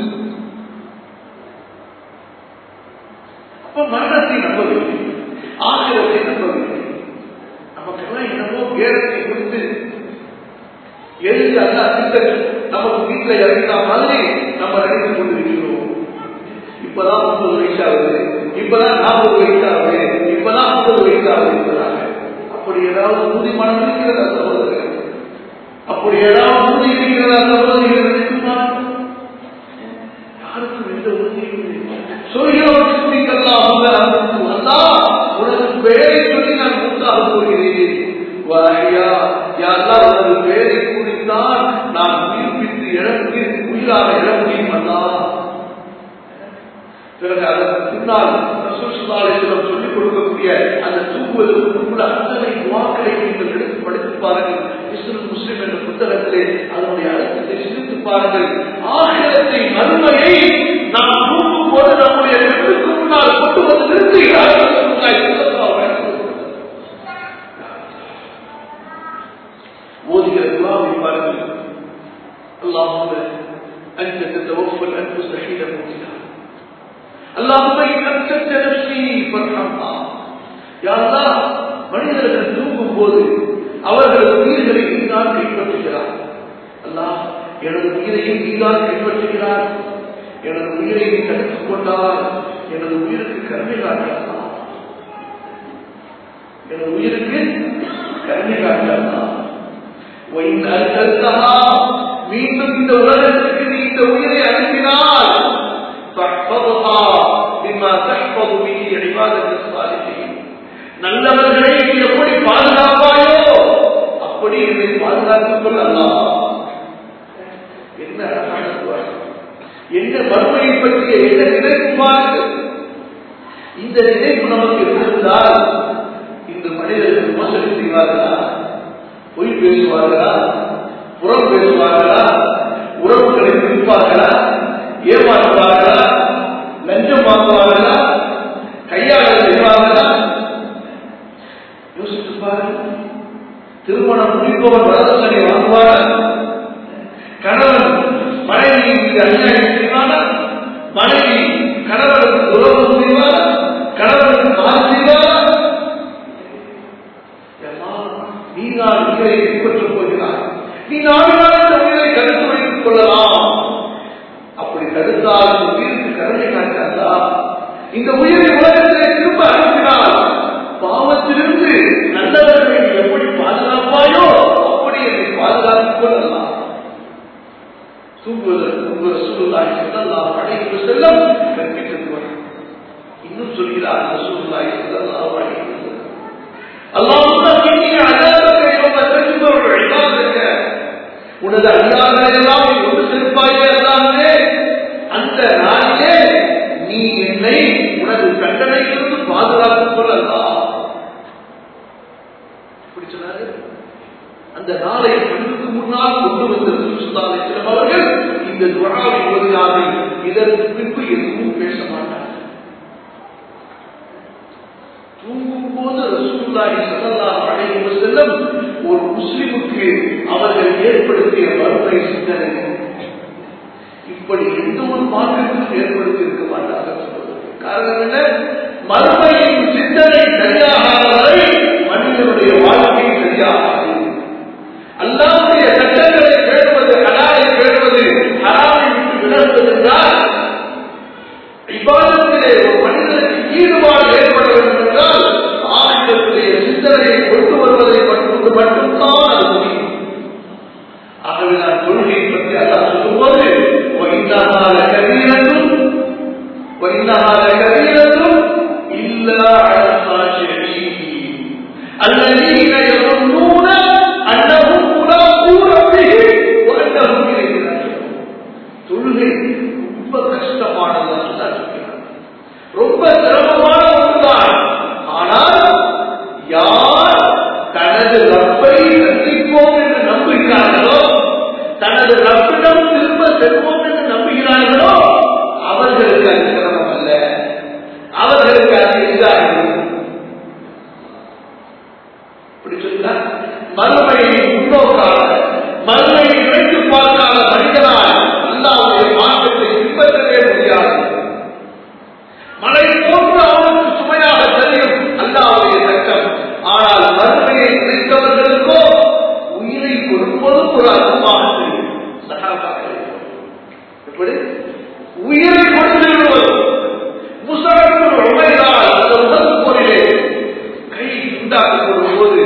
அப்ப மரணத்தை நம்பவில்லை ஆசிரியத்தை நம்பவில்லை நமக்கெல்லாம் என்னமோ வேதத்தை குறித்து எழுதி அந்த திட்டம் நமக்கு வீட்டில் இறங்கின மாதிரி நம்ம நினைத்துக் கொண்டிருக்கிறோம் இப்பதான் முப்பது வயசாகுது இப்பதான் நாற்பது வயசாகுது இப்பதான் முப்பது வயசாகுது இருக்கிறாங்க அப்படி ஏதாவது ஊதி மனம் இருக்கிறதா சகோதரர்கள் அப்படி ஏதாவது ஊதி இருக்கிறதா சகோதரிகள் நினைக்குமா யாருக்கும் எந்த உறுதியும் இல்லை சொல்கிறோம் அல்லா உனது பெயரை சொல்லி நான் மூத்தாக போகிறேன் வாரியா யாரெல்லாம் உனது பெயரை குறித்தான் நான் உயிர்ப்பித்து இழந்து உயிராக இழ முடியும் அல்லா பிறகு அதற்கு பின்னால் ரசூசுல்லாலிடம் சொல்லிக் கொடுக்கக்கூடிய அந்த தூங்குவதற்கு கூட அத்தனை துவாக்களை நீங்கள் எடுத்து படித்து பாருங்கள் இஸ்லாம் முஸ்லிம் என்ற புத்தகத்திலே அதனுடைய அர்த்தத்தை சிந்தித்து பாருங்கள் ஆகிரத்தை மறுமையை நாம் தூங்கும் போது நம்முடைய கண்ணுக்கு முன்னால் கொண்டு வந்து நிறுத்துகிறார்கள் ஓதுகிற துவாவை பாருங்கள் اللهم أنت تتوفى الأنفس حين موتها اللهم إن أمسكت نفسي فارحمها يا الله மனிதர்கள் தூங்கும் போது அவர்கள் உயிர்களை நீதான் கைப்பற்றுகிறார் அல்லாஹ் எனது உயிரையும் நீதான் கைப்பற்றுகிறார் எனது உயிரை நீ தடுத்துக் கொண்டால் எனது உயிருக்கு கருணை காட்டலாம் எனது உயிருக்கு கருணை காட்டலாம் மீண்டும் இந்த உலகத்திற்கு நீ இந்த உயிரை அனுப்பினால் நல்லவர்களை நீ எப்படி பாதுகாப்பாயோ அப்படி என்னை பாதுகாத்துக் கொள்ளலாம் என்ன அழகான என்ன வறுமையை பற்றிய என்ன நினைப்பு பாருங்கள் இந்த நினைப்பு நமக்கு இருந்தால் இந்த மனிதர்கள் மோசடி செய்வார்களா பொய் பேசுவார்களா புறம் பேசுவார்களா உறவுகளை பிரிப்பார்களா ஏமாற்றுவார்களா லஞ்சம் வாங்குவார்களா கையாள செய்வார்களா யோசித்து பாருங்கள் திருமணம் முடிப்பவர் வரதட்சணை வாங்குவாரா கணவன் மனைவி மீது அநியாயம் செய்வானா மனைவி கணவனுக்கு துரோகம் செய்வாரா கணவனுக்கு மாறு செய்வாரா நீ நான் உயிரை பின்பற்றப் போகிறாய் நீ நாடு நாள் இந்த உயிரை கருத்து வைத்துக் கொள்ளலாம் அப்படி தடுத்தால் கொடுத்தால் இந்த உயிருக்கு கருணை காட்டாதா இந்த உயிரை உலகத்திலே திரும்ப அனுப்பினால் பாவத்திலிருந்து நல்லவர்களை நீ எப்படி பாதுகாப்பாயோ அப்படி என்னை பாதுகாத்துக் கொள்ளலாம் தூங்குவதற்கு முன்பு ரசூலுல்லாஹி ஸல்லல்லாஹு அலைஹி வஸல்லம் கற்பித்திருக்கிறார் இன்னும் சொல்கிறார் ரசூலுல்லாஹி ஸல்லல்லாஹு அலைஹி வஸல்லம் அல்லாஹ்வும்ம இன்னி அஸாபக யௌம தஜ்மஉ இபாதக உனது அடியார்களை எல்லாம் நீ ஒன்று சேர்ப்பாயே அல்லாஹ்வே அந்த நாளிலே நீ என்னை உனது தண்டனையிலிருந்து பாதுகாத்துக் கொள்ளலாம் இப்படி சொன்னாரு அந்த நாளை கண்ணுக்கு முன்னால் கொண்டு வந்த சுல்தானை அவர்கள் இந்த துவாவை ஓதினார்கள் இதற்கு பின்பு எதுவும் பேச மாட்டார்கள் தூங்கும் போது ரசூலுல்லாஹி ஸல்லல்லாஹு அலைஹி வஸல்லம் ஒரு முஸ்லிமுக்கு அவர்கள் ஏற்படுத்திய வறுமை சிந்தனை இப்படி எந்த ஒரு மாற்றத்தையும் ஏற்படுத்தி இருக்க மாட்டார்கள் காரணம் என்ன மறுமையின் சிந்தனை சரியாகாத வரை மனிதனுடைய வாழ்க்கை சரியாகாது அல்லாவுடைய சட்டங்களை கேட்பது ஹலாலை கேட்பது ஹராமை விட்டு விலகுவது என்றால் இவ்வாதத்திலே ஒரு மனிதனுக்கு ஈடுபாடு ஏற்பட வேண்டும் என்றால் ஆயுதத்துடைய சிந்தனையை கொண்டு வருவதை மட்டும் மட்டும்தான் அது முடியும் ஆகவே நான் கொள்கையை பற்றி அல்லாஹ் சொல்லும்போது وَإِنَّهَا لَكَبِيرَةٌ وَإِنَّهَا لَكَبِيرَةٌ إِلَّا عَلَى الْخَاشِعِينَ الَّذِينَ يَظُنُّونَ أَنَّهُم مُّلَاقُو رَبِّهِمْ وَأَنَّهُمْ إِلَيْهِ راجعون தொழுகை ரொம்ப கஷ்டமானது தான் சொல்கிறார் ரொம்ப சிரமமான ஒன்றுதான் ஆனால் யார் தனது ரப்பை சந்திப்போம் என்று நம்புகிறார்களோ தனது ரப்பிடம் திரும்ப செல்வோம் என்று நம்புகிறார்களோ அவர்களுக்கு அது சிரமம் அல்ல அவர்களுக்கு அது எளிதாகிறது இப்படி சொல்லுங்க மறுமையை முன்னோக்காக மறுமையை நினைத்து பார்க்காத மனிதனால் அல்லாவுடைய மாற்றத்தை பின்பற்றவே முடியாது மழை போன்று அவனுக்கு சுமையாக தெரியும் அல்லாவுடைய சட்டம் ஆனால் மறுமையை நினைத்தவர்களுக்கோ உயிரை கொடுப்பதும் ஒரு அர்த்தமாக தெரியும் சகாபாக்கள் எப்படி உயிரை கொடுத்து விடுவது முசரத்தில் உமைதால் அந்த உடல் போரிலே கை உண்டாக்கப்படும் போது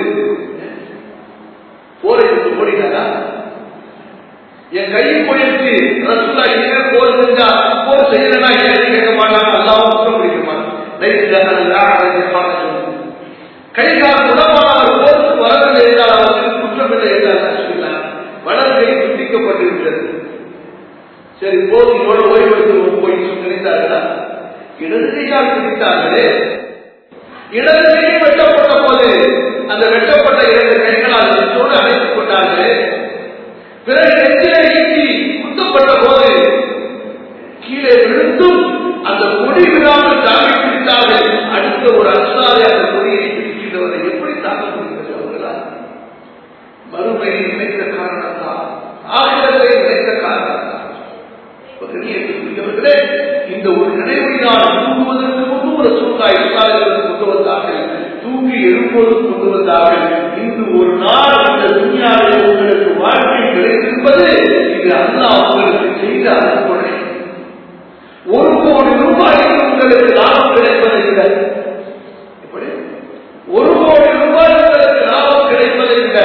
போரை விட்டு ஓடினாரா என் கையை போயிடுச்சு ரசுல்லா இனிமே போர் செஞ்சா போர் செய்யலன்னா ஏன் கேட்க மாட்டாங்க அல்லாவும் குற்றம் பிடிக்க மாட்டான் கை கால் குணமானவர் போருக்கு வரவில்லை என்றால் அவருக்கு குற்றம் இல்லை என்றால் சொன்னார் வலது கை துண்டிக்கப்பட்டிருக்கிறது சரி போது இதோட ஓய்வெடுத்து போய் நினைத்தார்களா இடது கையால் துடித்தார்களே இடது கையை வெட்டப்பட்ட போது அந்த வெட்டப்பட்ட இரண்டு கைகளால் நெஞ்சோடு அணைத்துக் கொண்டார்களே பிறகு நெஞ்சிலே ஈட்டி குத்தப்பட்ட போது கீழே விழுந்தும் அந்த கொடி விடாமல் தாங்கி பிடித்தார்கள் அடுத்த ஒரு அன்சாரி அந்த கொடியை பிடிக்கின்றவரை எப்படி தாங்க முடிகிறது அவர்களால் மறுமையை நினைத்த காரணத்தால் ஆகிரத்தை நினைத்த காரணத்தால் கண்ணியத்திற்குரியவர்களே இந்த ஒரு நினைவினால் தூங்குவதற்கு முன்பு ஒரு சூழ்நாய் இஸ்லாமியர்கள் கொண்டு வந்தார்கள் தூங்கி எழுப்போது கொண்டு வந்தார்கள் இன்று ஒரு நாள் இந்த துணியாவில் உங்களுக்கு வாழ்க்கை கிடைத்திருப்பது இது அல்லா உங்களுக்கு செய்த அனுப்புனை ஒரு கோடி ரூபாய்க்கு உங்களுக்கு லாபம் கிடைப்பதை விட எப்படி ஒரு கோடி ரூபாய் உங்களுக்கு லாபம் கிடைப்பதை விட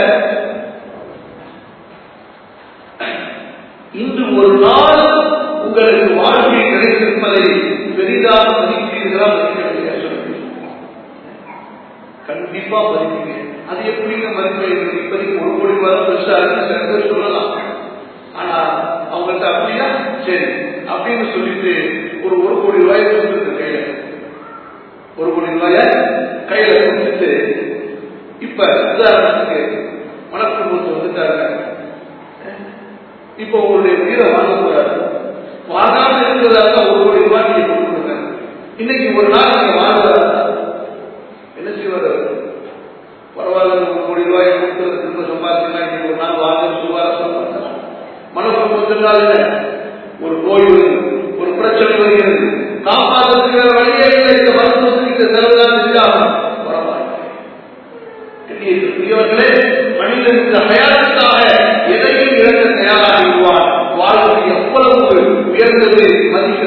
இன்று ஒரு நாள் உங்களுக்கு வாழ்க்கை கிடைத்திருப்பதை பெரிதாக மதிக்கிறீர்களா மதிக்கிறீர்களா சொல்லுங்க கண்டிப்பா மதிப்பீங்க அது எப்படிங்க மதிப்பீங்க இப்போதைக்கு ஒரு கோடி ரூபாய் பெருசா இருக்கு சில பேர் சொல்லலாம் ஆனா அவங்கள்ட்ட அப்படியா சரி அப்படின்னு சொல்லிட்டு ஒரு ஒரு கோடி ரூபாய் கொடுத்துருக்கு கையில ஒரு கோடி ரூபாய கையில கொடுத்துட்டு இப்ப உதாரணத்துக்கு வணக்கம் கொடுத்து வந்துட்டாருங்க இப்போ உங்களுடைய உயிரை வாங்க கூடாது வாங்காம இருக்கிறதா ஒரு கோடி ரூபாய் நீங்க கொடுக்குறீங்க இன்னைக்கு ஒரு நாள் நீங்க வாங்குறாரு என்ன செய்வார் பரவாயில்ல ஒரு கோடி ரூபாய் கொடுத்து திரும்ப சம்பாதிக்கலாம் இன்னைக்கு ஒரு நாள் வாங்க சுகார சொல்றாங்க மனசு வந்துட்டால் ஒரு நோய் வருது ஒரு பிரச்சனை வருகிறது காப்பாற்றுறதுக்கு வேற வழியே இல்லை இந்த மருத்துவத்துக்கு இந்த செலவு தான் செஞ்சாகணும் பெரியவர்களே மனிதன் இந்த ஹயாத்துக்காக எதையும் இழக்க தயாராகிடுவான் வாழ்க்கை எவ்வளவு உயர்ந்தது மதிக்க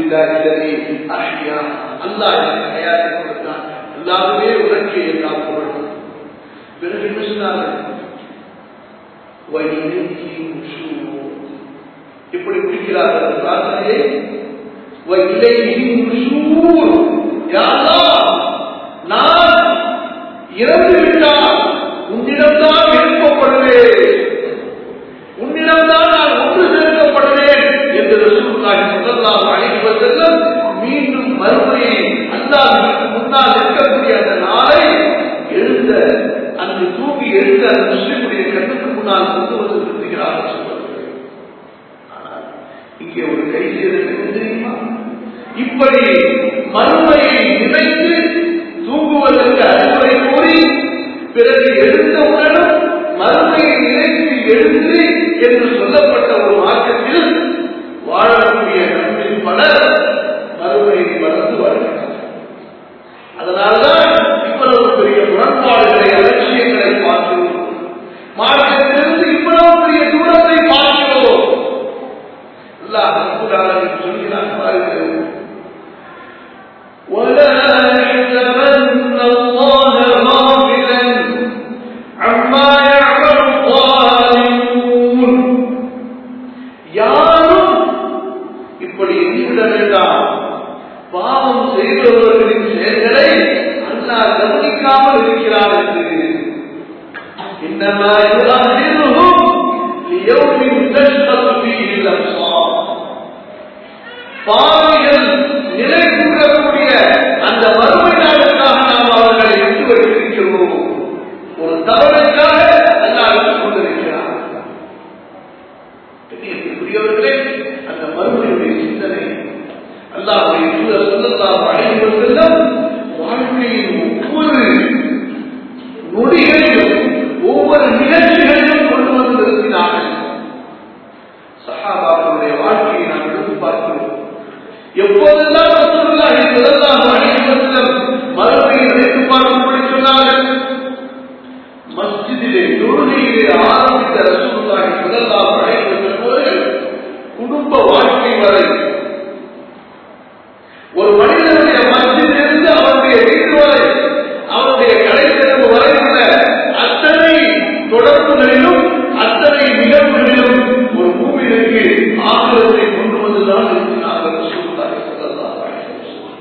அல்ஹம்துலில்லாஹி அல்லதி அஹ்யா அல்லாஹ் எனக்கு ஹயாத்தை கொடுத்தான் அல்லாஹ்வே உனக்கு எல்லா புகழும் பிறகு என்ன சொன்னார்கள் وَإِلَيْهِ النُّشُورُ இப்படி முடிக்கிறார்கள் பிரார்த்தனையை وَإِلَيْهِ النُّشُورُ யா அல்லாஹ் நான் இறந்து விட்டால் உன்னிடம்தான் எழுப்பப்படுவேன் உன்னிடம்தான் நான் ஒன்று சேர்க்கப்படுவேன் என்று ரசூலுல்லாஹி ஸல்லல்லாஹு அலைஹி வஸல்லம் மீண்டும் மறுபடியை அல்லாஹ்விற்கு முன்னால் நிற்கக்கூடிய அந்த நாளை எழுந்த அன்று தூங்கி எழுந்த அந்த முஸ்லிமுடைய கண்ணுக்கு முன்னால் கொண்டு வந்து நிறுத்துகிறார்கள் சொல்வார்கள் ஆனால் இங்கே ஒரு கை செய்தது என்ன தெரியுமா இப்படி மறுமையை நினைத்து தூங்குவதற்கு அறிவுரை கூறி பிறகு எழுந்தவுடனும் மறுமையை நினைத்து எழுந்து என்று சொல்லப்பட்ட ஒரு மார்க்கத்தில் வாழக்கூடிய நம்மில் பலர் மறுமையை மறந்து வாழ்கிறார்கள் அதனால்தான் இவ்வளவு பெரிய முரண்பாடுகளை அலட்சியங்களை பார்க்கிறோம் மார்க்கத்திலிருந்து இவ்வளவு பெரிய தூரத்தை பார்க்கிறோம் அல்லாஹ் ரப்பல் ஆலமீன் சொல்கிறான் பாருங்கள் ولا يحسبن الله غافلا عما يعمل الظالمون யாரும் இப்படி எண்ணிவிட வேண்டாம் பாவம் செய்தவர்களின் செயல்களை அல்லாஹ் கவனிக்காமல் இருக்கிறார் என்று இன்னமா யுலாஹிருஹும் லியௌமின் தஷ்கது ஃபீஹி அல்-அப்சார் பாவிகள் நிலை கூறக்கூடிய அந்த வறுமை நாளுக்காக நாம் அவர்களை விட்டு வைத்திருக்கிறோம் ஒரு தவறுக்காக அல்லாஹ் விட்டுக் கொண்டிருக்கிறார் பெரியவர்களே அந்த மறுமையுடைய சிந்தனை அல்லாஹுடைய தூதர் சொல்லலாம் அழைப்பு செல்லும் வாழ்க்கையின் ஒவ்வொரு நொடிகளிலும் ஒவ்வொரு நிகழ்ச்சிகளிலும் கொண்டு வந்து நிறுத்தினார்கள் சஹாபாக்களுடைய வாழ்க்கையை நாம் எடுத்து பார்க்கிறோம் எப்போதெல்லாம் ரசூலுல்லாஹி ஸல்லல்லாஹு அலைஹி வஸல்லம் மறுமையை நினைத்து பார்க்கும்படி சொன்னார்கள் மஸ்ஜிதிலே தொழுகையிலே ஆரம்பித்த ரசூலுல்லாஹி ஸல்லல்லாஹு அலைஹி வஸல்லம் அவர்கள் குடும்ப வாழ்க்கை வரை ஒரு மனிதனுடைய மஸ்ஜிதிலிருந்து அவருடைய வீடு வரை அவருடைய கடைத்தெருவு வரை உள்ள அத்தனை தொடர்புகளிலும் அத்தனை நிகழ்வுகளிலும் ஒரு பூமியிற்கு ஆசிரத்தை கொண்டு வந்துதான் இருக்கிறார்கள் ரசூலுல்லாஹி ஸல்லல்லாஹு அலைஹி வஸல்லம்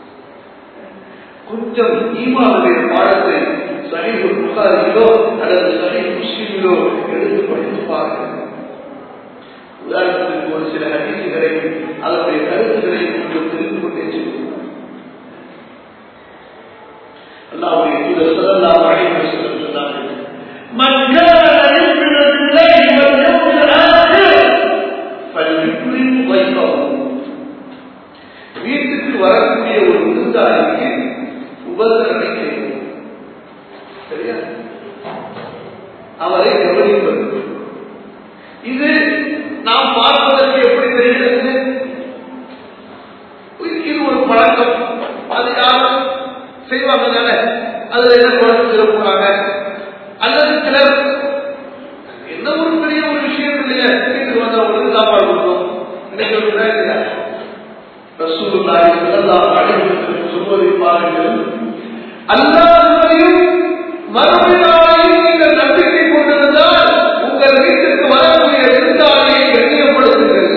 கொஞ்சம் ஈமானுடைய பாடத்தை சஹீஹ் புகாரியிலோ அல்லது சஹீஹ் முஸ்லிமிலோ எடுத்து படித்து பாருங்கள் உதாரணத்துக்கு ஒரு சில ஹதீசுகளை அதனுடைய கருத்துக்களை நீங்கள் தெரிந்து கொண்டே செல்லுங்கள் அல்லாஹ்வுடைய தூதர் ஸல்லல்லாஹு அலைஹி வஸல்லம் சொன்னார்கள் من كان يؤمن بالله واليوم الآخر فليكرم ضيفه வீட்டுக்கு வரக்கூடிய ஒரு விருந்தாளிக்கு உபசரணை செய்யும் சரியா அவரை கவனிப்பது இது நாம் பார்ப்பதற்கு எப்படி தெரிகிறது இது ஒரு பழக்கம் அது யாரும் செய்வாங்க தானே அதுல என்ன குழந்தை சொல்ல போறாங்க அல்லது சிலர் என்ன ஒரு பெரிய ஒரு விஷயம் இல்லைங்க வீட்டுக்கு வந்தவங்களுக்கு சாப்பாடு கொடுக்கும் இன்னைக்கு ஒரு விழா இல்லையா ரசூலுல்லாஹி ஸல்லல்லாஹு அலைஹி வஸல்லம் சொல்வதை பாருங்கள் அல்லாஹ்வையும் மறுமை நாளையும் நீங்கள் நம்பிக்கை கொண்டிருந்தால் உங்கள் வீட்டுக்கு வரக்கூடிய விருந்தாளியை கண்ணியப்படுத்துங்கள்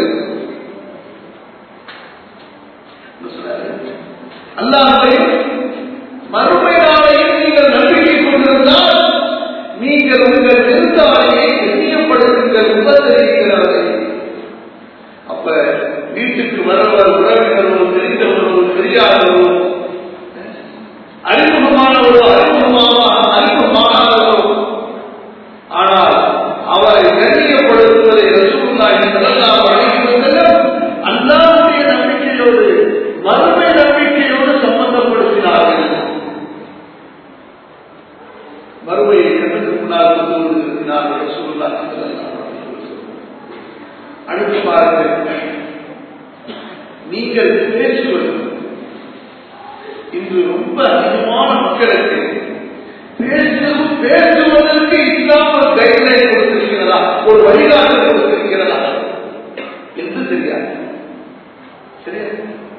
அல்லாஹ்வையும் மறுமை நாளையும் நீங்கள் நம்பிக்கை கொண்டிருந்தால் நீங்கள் உங்கள் விருந்தாளியை கண்ணியப்படுத்துங்கள் உபசரிக்கிறார்கள் அப்ப வீட்டுக்கு வரவர் உறவினரோ தெரிந்தவரோ தெரியாதவரோ அறிமுகமானவரோ அறிமுகமாக அறிமுகமானவரோ ஆனால் அவரை கண்ணியப்படுத்துவதை ரசூலுல்லாஹி ஸல்லல்லாஹு அலைஹி வஸல்லம் அல்லாஹ்வுடைய நம்பிக்கையோடு மறுமை நம்பிக்கையோடு சம்பந்தப்படுத்தினார்கள் மறுமையை கண்ணுக்கு முன்னால் கொண்டு வந்து நிறுத்தினார்கள் ரசூலுல்லாஹி ஸல்லல்லாஹு அலைஹி வஸல்லம் அடுத்து பாருங்கள் நீங்கள் பேசுவது இன்று ரொம்ப அதிகமான மக்களுக்கு பேசுவது பேசுவதற்கு இஸ்லாம் ஒரு கைட்லைன் கொடுத்திருக்கிறதா ஒரு வழிகாட்டு கொடுத்திருக்கிறதா என்று தெரியாது சரியா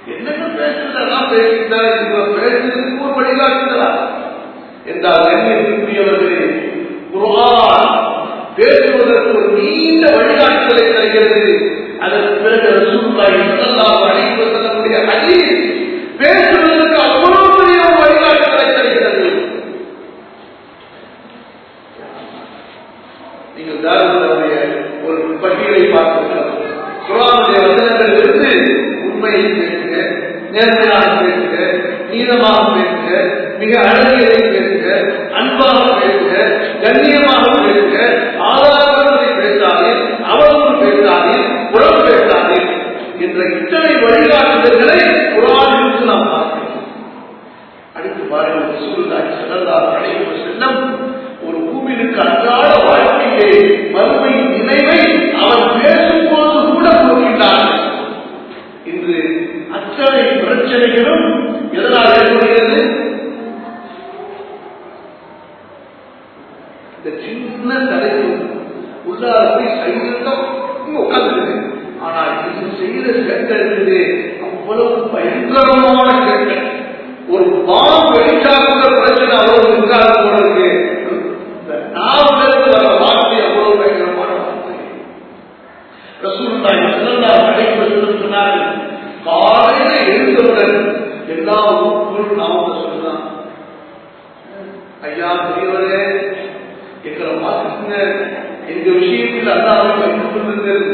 என்னங்க பேசுறதெல்லாம் பேசிட்டா இவங்க பேசுறதுக்கு ஒரு வழிகாட்டுதலா என்றால் கண்ணியத்திற்குரியவர்களே குர்ஆன் பேசுவதற்கு ஒரு நீண்ட வழிகாட்டுதலை தருகிறது அதற்கு பிறகு ரசூலுல்லாஹி ஸல்லல்லாஹு அலைஹி வஸல்லமுடைய ஹதீஸ் பேசுவதற்கு அவ்வளவு பெரிய ஒரு வழிகாட்டுதலை தருகிறது நீங்கள் தாரூடைய ஒரு பட்டியலை பார்த்துக்கலாம் குரானுடைய வசனங்கள் இருந்து உண்மையை பேசுங்க நேர்மையாக பேசுங்க நீதமாக பேசுங்க மிக அழகியதை பேசுங்க அன்பாக பேசுங்க கண்ணியமாக பேசுங்க ஆதாரங்களை பேசாதே அவர்களும் பேசாதே புறம் பேசாதே என்ற இத்தனை வழிகாட்டுதல்களை குரானிலிருந்து நாம் பார்க்கிறோம் அடுத்து பாருங்கள் ரசூலுல்லாஹி ஸல்லல்லாஹு அலைஹி வஸல்லம் ஒரு பூமிக்கு அன்றாட வாழ்க்கையிலே மறுமை நினைவை அவர் பேசும்போது கூட கொடுக்கின்றார் இன்று அத்தனை பிரச்சனைகளும் எதனால் ஏற்படுகிறது இந்த சின்ன தலைப்பு உள்ளார போய் சைலண்டா உட்கார்ந்து ஆனால் இது செய்த சேட்டை இருக்குது அவ்வளவு பயங்கரமான சேட்டை ஒரு பாம் வெடிச்சா கூட பிரச்சனை அவ்வளவு இருக்காது போல இருக்கு இந்த நாவிலிருந்து வர வார்த்தை அவ்வளவு பயங்கரமான வார்த்தை ரசூலுல்லாஹி ஸல்லல்லாஹு அலைஹி வஸல்லம் சொன்னார்கள் காலையில எழுந்தவுடன் எல்லா ஊர்களும் நாம சொல்லலாம் ஐயா பெரியவரே எங்களை பார்த்துங்க எங்க விஷயத்தில் அல்லாவை வைத்துக் கொள்ளுங்கள்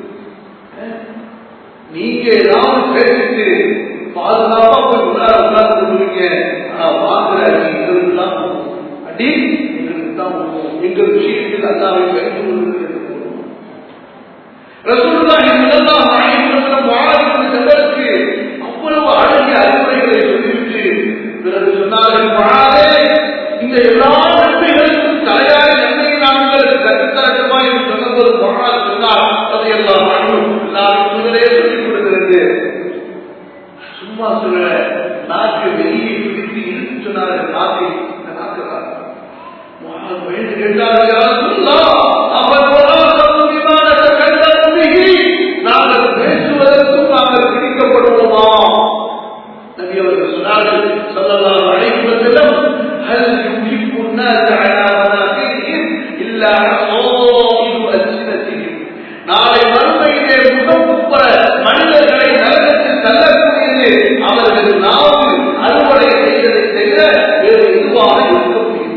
நீங்க ஏதாவது பேசிட்டு பாதுகாப்பா போய் உள்ளார உட்கார்ந்து கொள்வீங்க ஆனா வாங்குற அடி எங்களுக்கு தான் போகும். அடி எங்களுக்கு தான் போகும். எங்கள் விஷயத்தில் அல்லாவை வைத்துக் கொள்ளுங்கள் ரசூலுல்லாஹி ஸல்லல்லாஹு அலைஹி வஸல்லம் முஆத் ஜபலுக்கு அவ்வளவு அழகிய அறிவுரைகளை சொல்லிவிட்டு பிறகு சொன்னார்கள் முஆதே இந்த எல்லா நன்மைகளுக்கும் தலையாய நன்மையை நான் உங்களுக்கு கற்றுத்தரட்டுமா என்று சொன்னபோது முஆத் சொன்னார் ரலியல்லாஹு அன்ஹு எல்லாரும் முதலே சொல்லிக் கொடுக்கிறது சும்மா சொல்ல நாக்கு வெளியே பிடித்து இழுத்து சொன்னார்கள் நாக்கை இந்த நாக்கு தான் முஆத் பயந்து கேட்டார்கள் யா ரசூலல்லாஹ் அவன் வராதம் விமானத்தை கண்டபுதிகி நாங்கள் பேசுவதற்கும் நாங்கள் பிடிக்கப்படுவோமா நபி அவர்கள் சொன்னார்கள் ஸல்லல்லாஹு அலைஹி வஸல்லம் ஹல் யுஹிப்பு الناس على مناخرهم إلا حصائد ألسنتهم நாளை மறுமையிலே முகப்புற மனிதர்களை நரகத்தில் தள்ளக்கூடியது அவர்கள் நாவு அறுவடை செய்ததை தவிர வேறு எதுவாக இருக்க முடியும்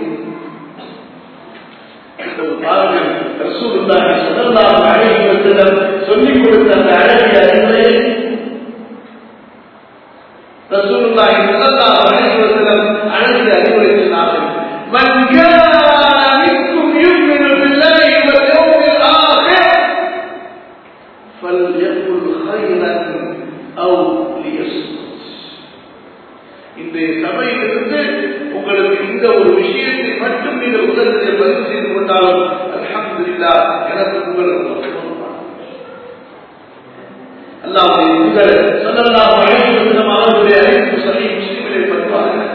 இப்போது பாருங்கள் ரசூலுல்லாஹி ஸல்லல்லாஹு அலைஹி வஸல்லம் சொல்லிக் கொடுத்த அந்த அழகிய அறிவுரை ரசூலுல்லாஹி ஸல்லல்லாஹு அலைஹி வஸல்லம் அழகிய அறிவுரை சொன்னார்கள் மன் கான மின்கும் யுமினு பில்லாஹி வல் யௌமில் ஆகிர் ஃபல்யகுல் கைரன் அவ் லியஸ்முத் இன்றைய சபையிலிருந்து உங்களுக்கு இந்த ஒரு விஷயத்தை மட்டும் நீங்கள் உதவியை பதிவு செய்து கொண்டாலும் அல்ஹம்துலில்லாஹ் எனக்கு உங்களுக்கு அல்லாஹ்வுடைய உங்கள் ஸல்லல்லாஹு அலைஹி வஸல்லம் அவர்களுடைய அறிவிப்பு சஹீஹ் முஸ்லிமிலே பதிவாக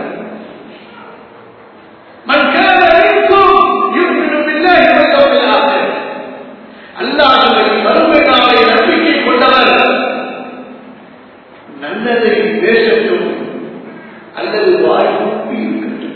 من كان منكم يؤمن بالله واليوم الآخر அல்லாஹ்வின் மறுமை நாளை நம்பிக்கை கொண்டவர் நல்லதை பேசட்டும் அல்லது வாய் கூப்பி இருக்கட்டும்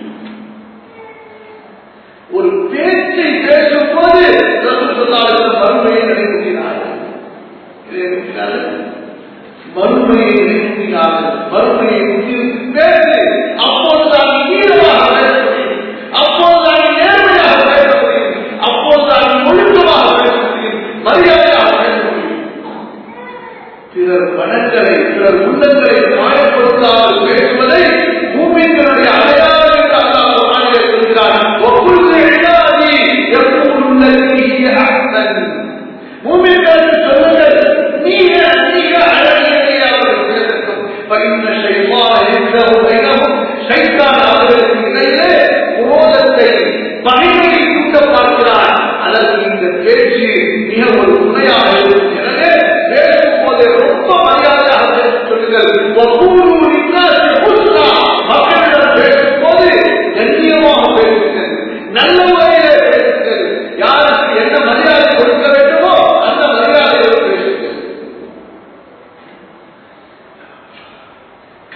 ஒரு பேச்சை பேசும் போது ரசூலுல்லாஹி மறுமையை நினைக்கிறார்கள் இதை நினைக்கிறார்கள் மறுமையை நினைக்கிறார்கள் மறுமையை முன்னிறுத்தி பேசு அப்போதுதான் நீளமாக பேச முடியும் அப்போதுதான் நேர்மையாக பேச முடியும் அப்போதுதான் ஒழுக்கமாக பேச முடியும் மரியாதையாக பேச முடியும் பிறர் மனங்களை பிறர் உள்ளங்களை காயப்படுத்தாமல் பேசுவதை பூமிகளுடைய அடையாளம் என்று அல்லாஹ் குர்ஆனிலே சொல்கிறார் ஒவ்வொரு இடாதி எப்பொழுது அஹ்சன் பூமிகளுக்கு சொல்லுங்கள் நீங்க நீங்க அழகியதை அவர்கள் பேசட்டும் பைந்த ஷைத்தான் யக்தஹு பைனஹும் ஷைத்தான் அவர்களுக்கு இடையிலே குரோதத்தை பகைமையை தூண்ட பார்க்கிறார் அதற்கு இந்த பேச்சு மிக ஒரு துணையாக இருக்கும் எனவே பேசும் போது ரொம்ப மரியாதையாக பேச சொல்லுங்கள் ஒவ்வொரு இன்னாசி ஹுஸ்னா மக்களிடம் பேசும் போது கண்ணியமாக பேசுங்கள் நல்ல முறையிலே பேசுங்கள் யாருக்கு என்ன மரியாதை கொடுக்க வேண்டுமோ அந்த மரியாதையோடு பேசுங்கள்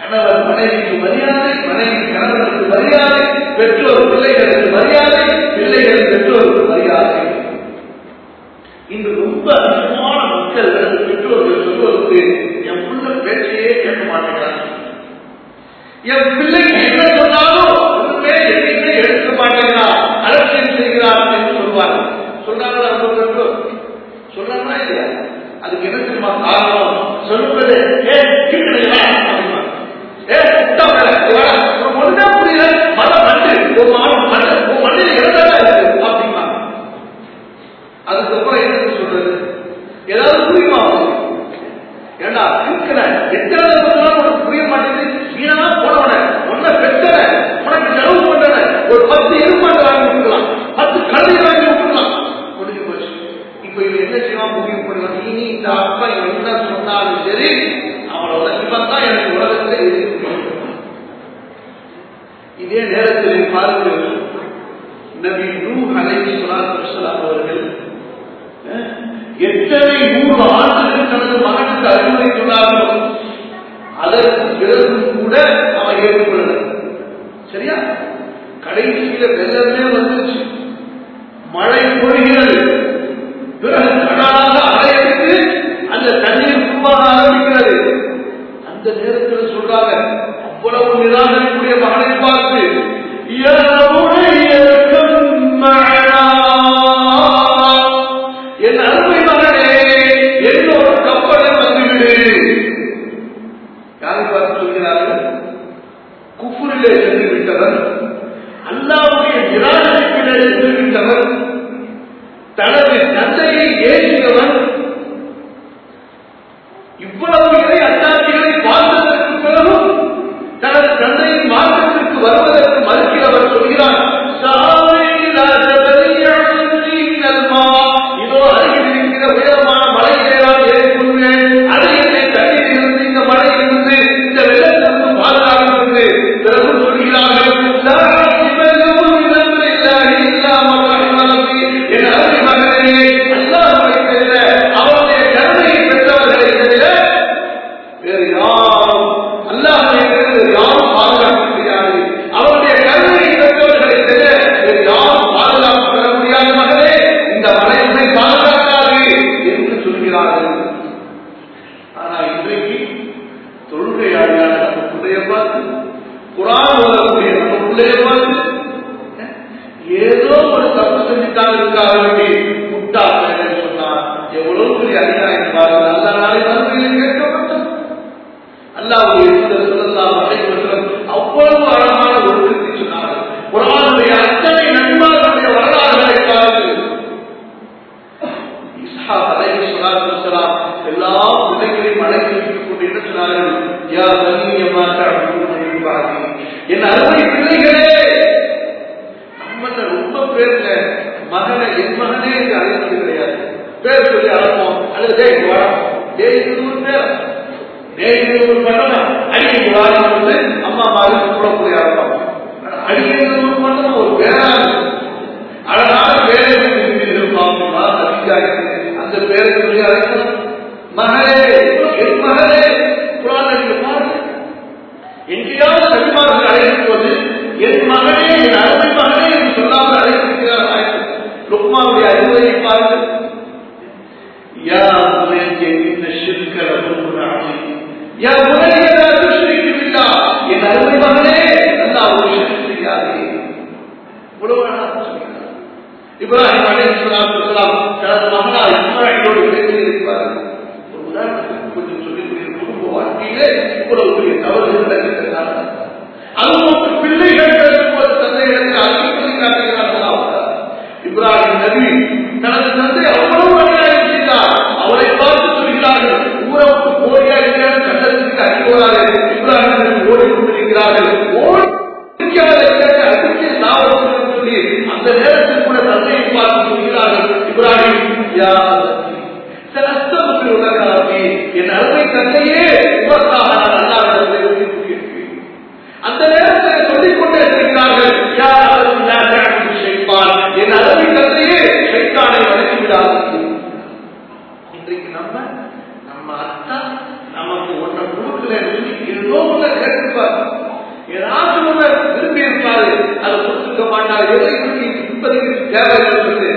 கணவர் மனைவிக்கு மரியாதை மனைவி கணவனுக்கு மரியாதை பெற்றோர் பிள்ளைகளுக்கு மரியாதை பிள்ளைகள் பெற்றோருக்கு மரியாதை இன்று ரொம்ப அதிகமான மக்கள் அல்லது பெற்றோர்கள் சொல்வதற்கு என் புள்ள பேச்சையே கேட்க மாட்டேங்கிறாங்க என் பிள்ளைக்கு என்ன சொன்னாலும் ஒன்றுமே எதையுமே எடுக்க மாட்டேங்கிறான் அலட்சியம் செய்கிறான் என்று சொல்வாங்க சொல்றாங்களா ரொம்ப பெற்றோர் சொல்றாங்களா இல்லையா அதுக்கு என்ன தெரியுமா காரணம் சொல்லுவது ஏ கீழ்நிலையா அப்படிமா ஏ முட்டாள ஒன்றே புரியல மத மண்டு ஒரு மாவட்டம் மண்டு ஒரு மண்ணில் இறந்தாலும் இருக்கு அப்படிமா அதுக்கப்புறம் என்ன சொல்றது ஏதாவது புரியுமா உங்களுக்கு? ஏண்டா இருக்கிற எத்தனை சொன்னாலும் உனக்கு புரிய மாட்டேங்குது வீணா போனவன உன்னை பெற்றன உனக்கு செலவு பண்றன ஒரு பத்து எருமாடு வாங்கி விட்டுலாம் பத்து கழுதை வாங்கி விட்டுலாம் முடிஞ்சு போச்சு இப்ப இவன் என்ன செய்வான் முடிவு பண்ணுவான் இனி இந்த அப்பா இவன் என்ன சொன்னாலும் சரி அவனோட இவன் தான் எனக்கு உலகத்தில் இருக்கு இதே நேரத்தில் பாருங்கள் நபி நூ அலைஹி ஸலாத்து வஸலாம் அவர்கள் அஹ், எத்தனை நூறு ஆண்டுகள் தனது மகனுக்கு அறிவுரை சொன்னார்களோ அதற்கு பிறகும் கூட அவன் ஏற்றுக்கொள்ளல சரியா கடைசியில வெள்ளமே வந்துருச்சு மழை பொழிகிறது பிறகு கடலாக அலையடித்து அந்த தண்ணீர் கும்பாக ஆரம்பிக்கிறது அந்த நேரத்தில் சொல்றாங்க அவ்வளவு நிராகரிக்கூடிய மகனை பார்த்து "யா புனையர்க்கம் மஅனா." என் அருமை மகனே என்னோட கப்பலை வந்துவிடு யாரை பார்த்து சொல்கிறார்கள் குஃபுரிலே சென்று விட்டவர் அல்லாவுடைய நிராகரிப்பிலே சென்று விட்டவர் தனது தந்தையை ஏற்றியவன் இவ்வளவு இறை அச்சாட்சிகளை பார்த்ததற்கு பிறகும் தனது தந்தையின் மார்க்கத்திற்கு வருவதற்கு மறுக்கிறவர் சொல்கிறார் "சாவையில் அஜபலியழுந்தி நல்மா." இதோ அருகில் இருக்கிற உயரமான மலையிலே நான் ஏறிக்கொள்வேன் அது என்னை தண்ணீரிலிருந்து இந்த மலையிலிருந்து இந்த வெள்ளத்திலிருந்து பாதுகாக்கிறது பிறகு சொல்கிறார்கள் "லா இவரும் இனமில்லாஹி இல்லா மன் ரஹிம ரப்பி." என் அருமை மகனே அல்லாஹ்வை தவிர அவருடைய கருணையை பெற்றவர்களை தவிர வேறு யாரும் அல்லாஹ்வை தவிர யாரும் பாதுகாக்க முடியாது அவருடைய கருணையை பெற்றவர்களை தவிர வேறு யாரும் பாதுகாப்பு பெற முடியாத மகனே இந்த மலையை பாதுகாக்காது என்று சொல்கிறார்கள் ஆனா இன்றைக்கு தொழுகையாளியான நம்ம பிள்ளைய பார்த்து குரான் ஓதக்கூடிய நம்ம பிள்ளைய பார்த்து ஏதோ ஒரு தப்பு செஞ்சுட்டாங்கிறதுக்காக வேண்டி முட்டா பையன் சொன்னா எவ்வளவு பெரிய அநியாயம் பாருங்க அந்த நாளை மறுமையில் கேட்கப்பட்டது அல்லாவுடைய தூதர் ஸல்லல்லாஹு அலைஹி வஸல்லம் அவ்வளவு அழகான ஒரு கருத்தை சொன்னார்கள் குர்ஆனுடைய அத்தனை நன்மார்களுடைய வரலாறுகளை பாருங்கள் இஸ்ஹாக் அலைஹி ஸலாத்து வஸலாம் எல்லா பிள்ளைகளையும் அழைத்து வைத்துக் கொண்டு என்ன சொன்னார்கள் யா பனி யமா தஅபுதுன மின் பஅதி என் அருமை பிள்ளைகளே நம்மள ரொம்ப பேர்ல மகனை என் மகனே என்று அழைப்பது கிடையாது பேர் சொல்லி அழைப்போம் அல்லது டேய் இங்க வாடா டேய் இது ஒரு பேர் டேய் இது ஒரு பண்ணணும் அடிக்கடி வாடி வந்து அம்மா மாதிரி கூடக்கூடிய அழைப்போம் அடிக்கடி ஒரு பண்ணணும் ஒரு பேராது அழகான பேரை இருப்பாங்க அதிகாரி அந்த பேரை சொல்லி அழைக்கணும் மகளே என் மகளே குரான் நீங்க பாருங்க எங்கேயாவது நபிமார்கள் அழைக்கும்போது என் மகனே என் அருமை மகனே என்று சொல்லாமல் அழைத்திருக்கிறார் லுக்மாவுடைய அறிவுரையை பாருங்கள் யா புனைய இந்த ஷிர்க லபுல் அலீம் யா புனைய லா துஷ்ரிக் பில்லாஹ் என் அருமை மகனே அல்லாஹ் ஒரு ஷிர்க் செய்யாதே இவ்வளவு அழகாக சொல்கிறார் இப்ராஹிம் அலைஹிஸ்ஸலாத்து வஸலாம் தனது மகனார் இஸ்மாயிலோடு பேசி இருக்கிறார்கள் ஒரு உதாரணத்துக்கு கொஞ்சம் சொல்லி புரியும் குடும்ப வாழ்க்கையிலே இவ்வளவு பெரிய தவறுகள் நடக்கிறதுனால அதுவும் பிள்ளைகள் பேசும்போது தந்தைகளுக்கு அறிவிப்பதை காட்டுகிறார்களா இப்ராஹிம் நபி தனது தந்தை அவ்வளவு அநியாயம் செய்தார் அவரை பார்த்து சொல்கிறார்கள் ஊரை விட்டு போடியா இருக்கிறார் கண்டத்துக்கு அடிக்கோறாரு இப்ராஹிம் நபி ஓடிக்கொண்டிருக்கிறார்கள் ஓடி சொல்லி அந்த நேரத்தில் கூட தந்தையை பார்த்து சொல்கிறார்கள் இப்ராஹிம் யா உலகாமே என் அருமை தந்தையே உமக்காக நான் அல்லாவிடத்தை ஒதுக்கியிருக்கிறேன் அந்த நேரத்தில் சொல்லிக் கொண்டே இருக்கிறார்கள் யார் ஷைத்தான் என் அருமை தந்தையே கொடுக்கிறேன் சொல்லி ஏதோ ஒண்ணு கேட்டிருப்பார் ஏதாவது ஒண்ணு விரும்பி இருப்பாரு அதை கொடுத்துக்க மாட்டார் எதை இப்போதைக்கு தேவை இருக்குது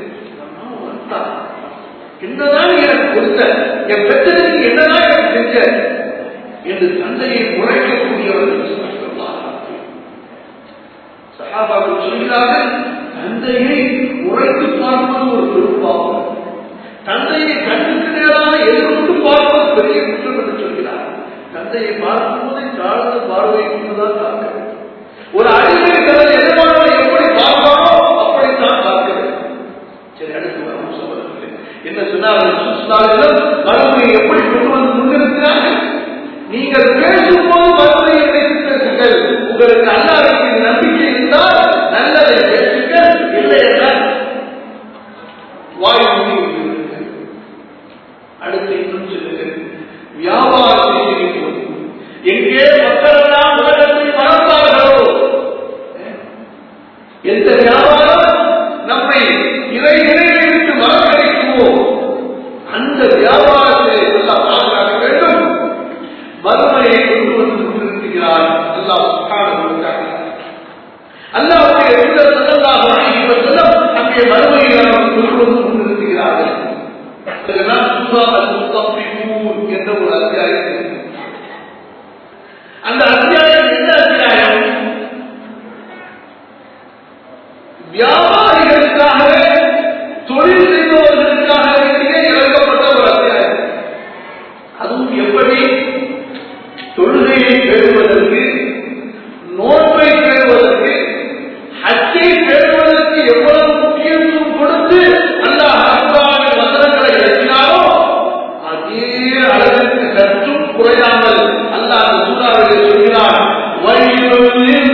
என்னதான் எனக்கு கொடுத்த என் பெற்றதுக்கு என்னதான் எனக்கு செஞ்ச என்று தந்தையை உழைக்கக்கூடியவர்கள் சகாபாக்கள் சொல்கிறார்கள் தந்தையை உழைத்து பார்ப்பது ஒரு பெரும்பாகும் தந்தையை கண்ணுக்கு நேராக எதிர்த்து பார்ப்பது பெரிய குற்றம் என்று சொல்கிறார் தந்தையை பார்க்கும்போதே தாழ்ந்த பார்வை கொண்டுதான் பார்க்க வேண்டும் ஒரு அடிமை தனது எதிர்மானவை எப்படி பார்ப்பாரோ அப்படித்தான் பார்க்க வேண்டும் சரி அடுத்து வரும் சகோதரர்களே என்ன சொன்னார்கள் மறுமையை எப்படி கொண்டு வந்து முன்னிறுத்தினார்கள் நீங்கள் பேசும்போது மறுமையை நினைத்து பேசுங்கள் உங்களுக்கு அல்லாவின் நம்பிக்கை இருந்தால் நல்லதை பேசுங்கள் இல்லை என்றால் வாய் மூடி அடுத்து இன்னும் சொல்லுங்கள் வியாபாரம் செய்கிறீர்கள் எங்கே மக்கள் எல்லாம் உலகத்தை மறந்தார்களோ எந்த வியாபாரம் நம்மை இறை இறையை விட்டு மறக்கடிக்குமோ அந்த வியாபாரத்தை எல்லாம் பாதுகாக்க வேண்டும் மறுமையை கொண்டு வந்து கொண்டிருக்கிறார் அல்லாஹ் சுகான அல்லாவுடைய செல்லதாக செல்லம் அங்கே மறுமையை கொண்டு வந்து கொண்டிருக்கிறார்கள் என்ற ஒரு அத்தியாயம் அந்த அத்தியாயம் என்ன அத்தியாயம் வியாபாரிகளுக்காக தொழில் செய்பவர்களுக்காக வேண்டிய இறக்கப்பட்ட ஒரு அத்தியாயம் அதுவும் எப்படி தொழுகையை பெறுவதற்கு நோன்பை பெறுவதற்கு ஹஜ்ஜை பெறுவதற்கு எவ்வளவு முக்கியத்துவம் கொடுத்து அல்லாஹ் அன்பான வசனங்களை எழுதினாரோ அதே அளவிற்கு சற்றும் குறையாமல் அல்லாஹ் சூறாவிலே சொல்கிறார் வழிவழில்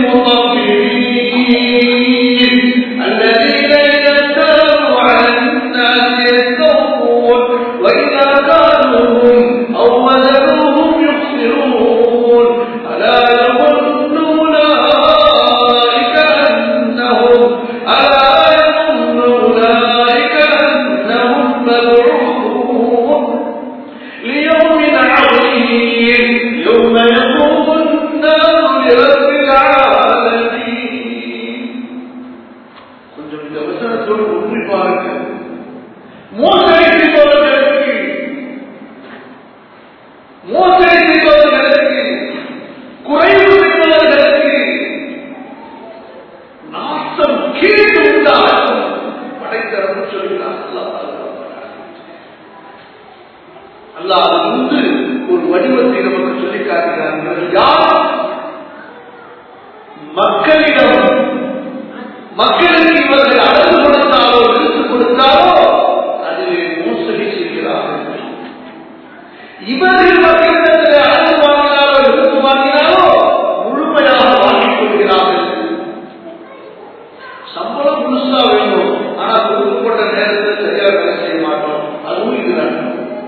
الذين يتكلموا على الناس يستوفون وإذا كانوهم أو وزنوهم يخسرون ألا يظن أولئك أنهم ألا يظن أولئك أنهم مبعوثون ليوم عظيم يوم يقوم الناس لرب العالمين கொஞ்சம் இந்த வசனத்தோடு ஒன்றி பாருங்கள் மோசடி செய்பவர்களுக்கு மோசடி செய்பவர்களுக்கு குறைவு செய்பவர்களுக்கு நாசம் கீழ்த்து உண்டாகும் படைத்தரப்பு சொல்கிறார் அல்லாஹ் அது முன்பு ஒரு வடிவத்தை நமக்கு சொல்லி காட்டுகிறார் யார் மக்களிடம் மக்களுக்கு இவர்கள் அளவு கொடுத்தாலோ விருத்து கொடுத்தாலோ அதிலே மோசடி செய்கிறார்கள் இவர்கள் மக்களிடத்தில் அளவு வாங்கினாலோ விருத்து வாங்கினாலோ முழுமையாக வாங்கிக் கொள்கிறார்கள் சம்பளம் முழுசா வேணும் ஆனா கொடுக்கப்பட்ட நேரத்தில் சரியா வேலை செய்ய மாட்டோம் அதுவும் இது நடக்கும்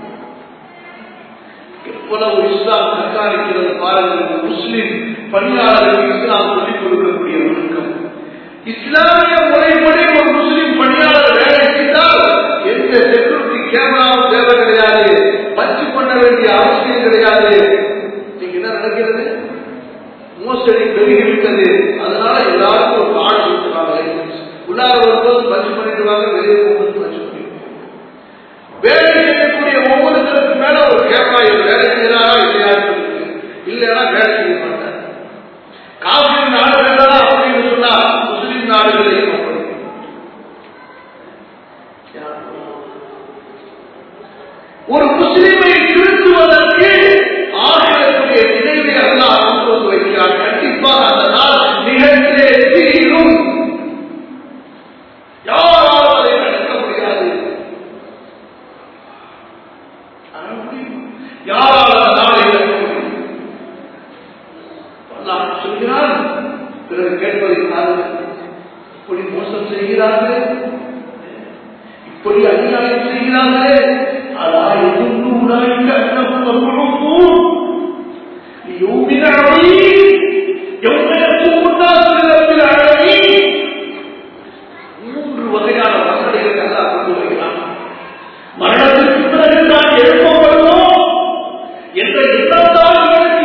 எவ்வளவு இஸ்லாம் கண்காணிக்கிறது பாருங்கள் முஸ்லிம் பணியாளர்களுக்கு இஸ்லாம் சொல்லிக் கொடுக்கக்கூடிய ஒழுக்கம் இஸ்லாமிய முறைப்படி ஒரு முஸ்லிம் பணியாளர் வேலை செய்தால் எந்த செக்யூரிட்டி கேமராவும் தேவை கிடையாது பச்சு பண்ண வேண்டிய அவசியம் கிடையாது நீங்க என்ன நடக்கிறது மோசடி பெருகிவிட்டது அதனால எல்லாருக்கும் ஒரு கார்டு கொடுத்துருவாங்க லைசன்ஸ் உள்ளார வரும்போது பச்சு பண்ணிடுவாங்க வெளியே போகும்போது பச்சு பண்ணிடுவாங்க வேலை செய்யக்கூடிய ஒவ்வொருத்தருக்கு மேல ஒரு கேட்பா இவர் வேலை செய்யறாரா இல்லையா இல்லைன்னா வேலை செய்ய மாட்டார் காவிரி நாடுகள் அப்படின்னு சொன்னா முஸ்லிம் நாடுகளையும் அப்படி ஒரு முஸ்லிமை திருத்துவதற்கு ஆகியக்கூடிய நினைவை அல்லாஹ் கொண்டு வந்து வைக்கிறார் கண்டிப்பாக அந்த நாள் நிகழ்ச்சியே தீரும் யாராலும் அதை நடக்க முடியாது ஆனால் முடியும். யாரால் அந்த நாளை நடக்க முடியும் அல்லாஹ் சொல்கிறான் பிறகு கேட்பதை பாருங்கள் இப்படி மோசம் செய்கிறார்கள் இப்படி அநியாயம் செய்கிறார்களே அலா எதுன்னு உலாய்க்க அன்னஹும் மப்ரூஃபூன் லியௌமின் அதீம் யௌம யகூமு الناس لرب العالمين மூன்று வகையான வசதிகளை அல்லாஹ் கொண்டு வருகிறான் மரணத்திற்கு பிறகு நான் எழுப்பப்படுவோம் என்ற எண்ணத்தால்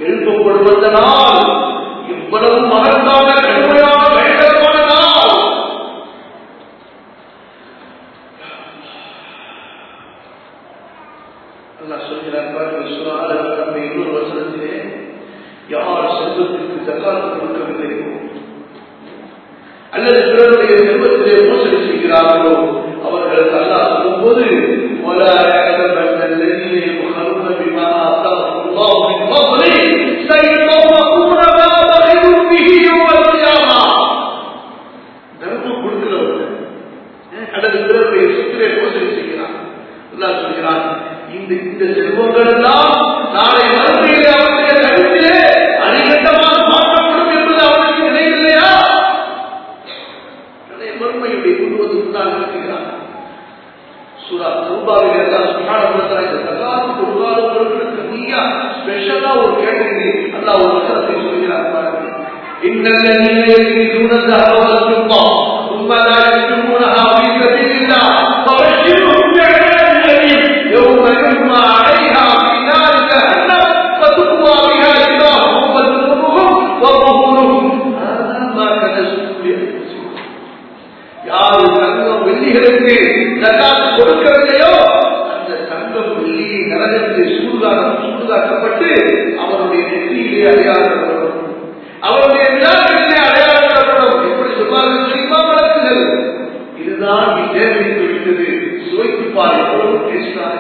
எழுப்பப்படும் அந்த நாள் இவ்வளவு மகத்தான கடுமையான பயங்கரமான நாள் அல்லாஹ் சொல்கிறார் பாருங்கள் சூரா ஆல இன்னொரு வசனத்திலே யார் செல்வத்திற்கு தக்காத்து கொடுக்கவில்லை அல்லது பிறருடைய செல்வத்திலே மோசடி செய்கிறார்களோ அவர்களுக்கு அல்லாஹ் சொல்லும்போது ولا يحسبن الذين يبخلون بما آتاهم الله من فضله سيطوقون ما بخلوا به يوم القيامة தர்மம் கொடுக்கிறவங்க அல்லது பிறருடைய சொத்திலே மோசடி செய்கிறான் அல்லாஹ் சொல்கிறான் இந்த இந்த செல்வங்கள் எல்லாம் நாளை மறுமையிலே அவருடைய கருத்திலே அணிகட்டமாக மாற்றப்படும் என்பது அவனுக்கு நினைவில்லையா நாளை மறுமையுடைய கொள்வது முன்னால் இருக்கிறான் சூரா தௌபாவில் எல்லாம் சுகாதாரத்தில் இந்த தகாத்து கொடுக்காதவர்களுக்கு நீயா ஸ்பெஷலா ஒரு கேட்டகரி அல்லாஹ் ஒரு வசனத்தை சொல்கிறார் பாருங்க إن الذين يكنزون الذهب والفضة ثم لا يكتمونها في سبيل الله فبشرهم بعذاب أليم يوم يحمى عليها في نار جهنم فتقوى بها جباههم وجنوبهم وظهورهم هذا ما كنزتم لأنفسكم யாரு தங்கம் வெள்ளிகளுக்கு ஜகாத் கொடுக்கவில்லையோ அந்த தங்கம் வெள்ளியை நரகத்திலே சூழ்காரம் சூழ்காக்கப்பட்டு அவருடைய நெற்றியிலே அடையாளப்படும் அவருடைய விழாக்களிலே அடையாளப்படும் எப்படி சொன்னார்கள் தெரியுமா வழக்குகள் இதுதான் நீ தேர்ந்தெடுத்து விட்டது சுவைத்து பார் எவ்வளவு பேசினார்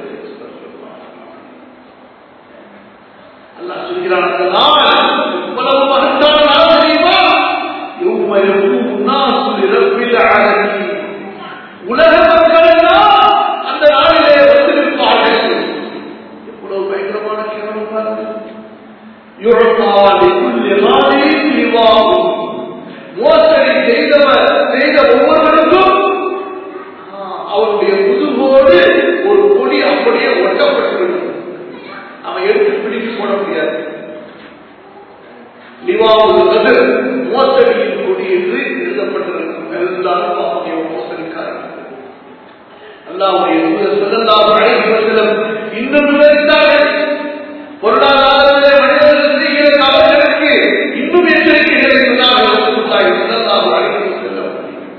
அல்லாஹ் சொல்கிறான் அந்த நாள் இவ்வளவு மகத்தான நாள் தெரியுமா يوم يقوم الناس لرب العالمين உலக மக்கள் எல்லாம் அந்த நாளிலே வந்திருப்பார்கள் எவ்வளவு பயங்கரமான கேவலம் பாருங்கள் يعطى لكل غالب لواء மோசடி செய்தவர் செய்த ஒவ்வொருவருக்கும் அவருடைய முதுகோடு ஒரு கொடி அப்படியே ஒட்டப்பட்டுவிடும் அவன் எடுத்து பிடித்து போட முடியாது லிவாவுல் கதிர் மோசடியின் கொடி என்று எழுதப்பட்டிருக்கும் இருந்தாலும் அவனுடைய மோசடிக்காரன் அல்லாவுடைய சொல்லலாம் அழைப்பதிலும் இன்னும் விவரித்தார்கள் பொருளாதாரத்திலே மனிதர்கள் செய்கிற தவறுகளுக்கு இன்னும் எச்சரிக்கைகளை சொன்னார்கள் சொல்லலாம் அழைப்பு செல்லும்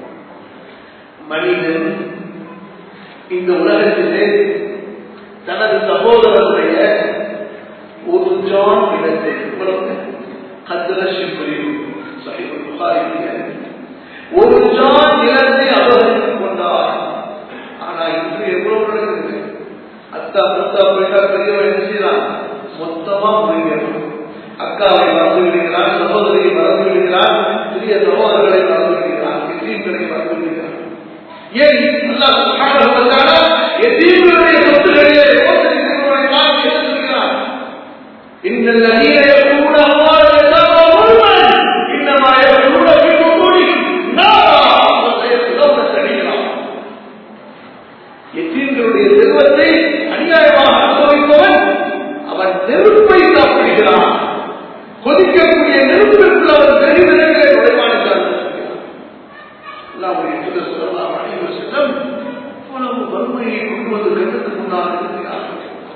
மனிதன் இந்த உலகத்திலே தனது சகோதரருடைய ஒரு ஜான் இடத்தை இவ்வளவு கத்திரஷம் பிரிவு சஹீஹுல் புகாரியிலே ஒரு ஜான் நிலத்தை அபகரித்துக் கொண்டார் ஆனா இன்று எவ்வளவு நடக்குது அத்தா முத்தா போயிட்டா பெரியவன் என்ன செய்யலாம் மொத்தமா முடிஞ்சிடும் அக்காவை மறந்து விடுகிறான் சகோதரியை மறந்து விடுகிறான் சிறிய சகோதரர்களை மறந்து விடுகிறான் எத்தீம்களை மறந்து விடுகிறான் ஏன் அல்லாஹ் சுப்ஹானஹு வ தஆலா எத்தீம்களுடைய சொத்துக்களிலே மோசடி செய்பவர்களை பார்த்து என்ன சொல்கிறான் إن الذين يأكلون أموال اليتامى ظلما إنما يأكلون في بطونهم نارا وسيصلون سعيرا எத்தீன்களுடைய செல்வத்தை அநியாயமாக அனுபவிப்பவன் அவன் நெருப்பை சாப்பிடுகிறான் கொதிக்கக்கூடிய நெருப்பிற்குள் அவன் தெரிவிடங்களே நுழைவானுக்கான் அல்லாவுடைய தூதர் ஸல்லல்லாஹு அலைஹி வஸல்லம் அவ்வளவு வறுமையை கொண்டு வந்து கண்டத்துக்கு முன்னால் இருக்கிறார்கள்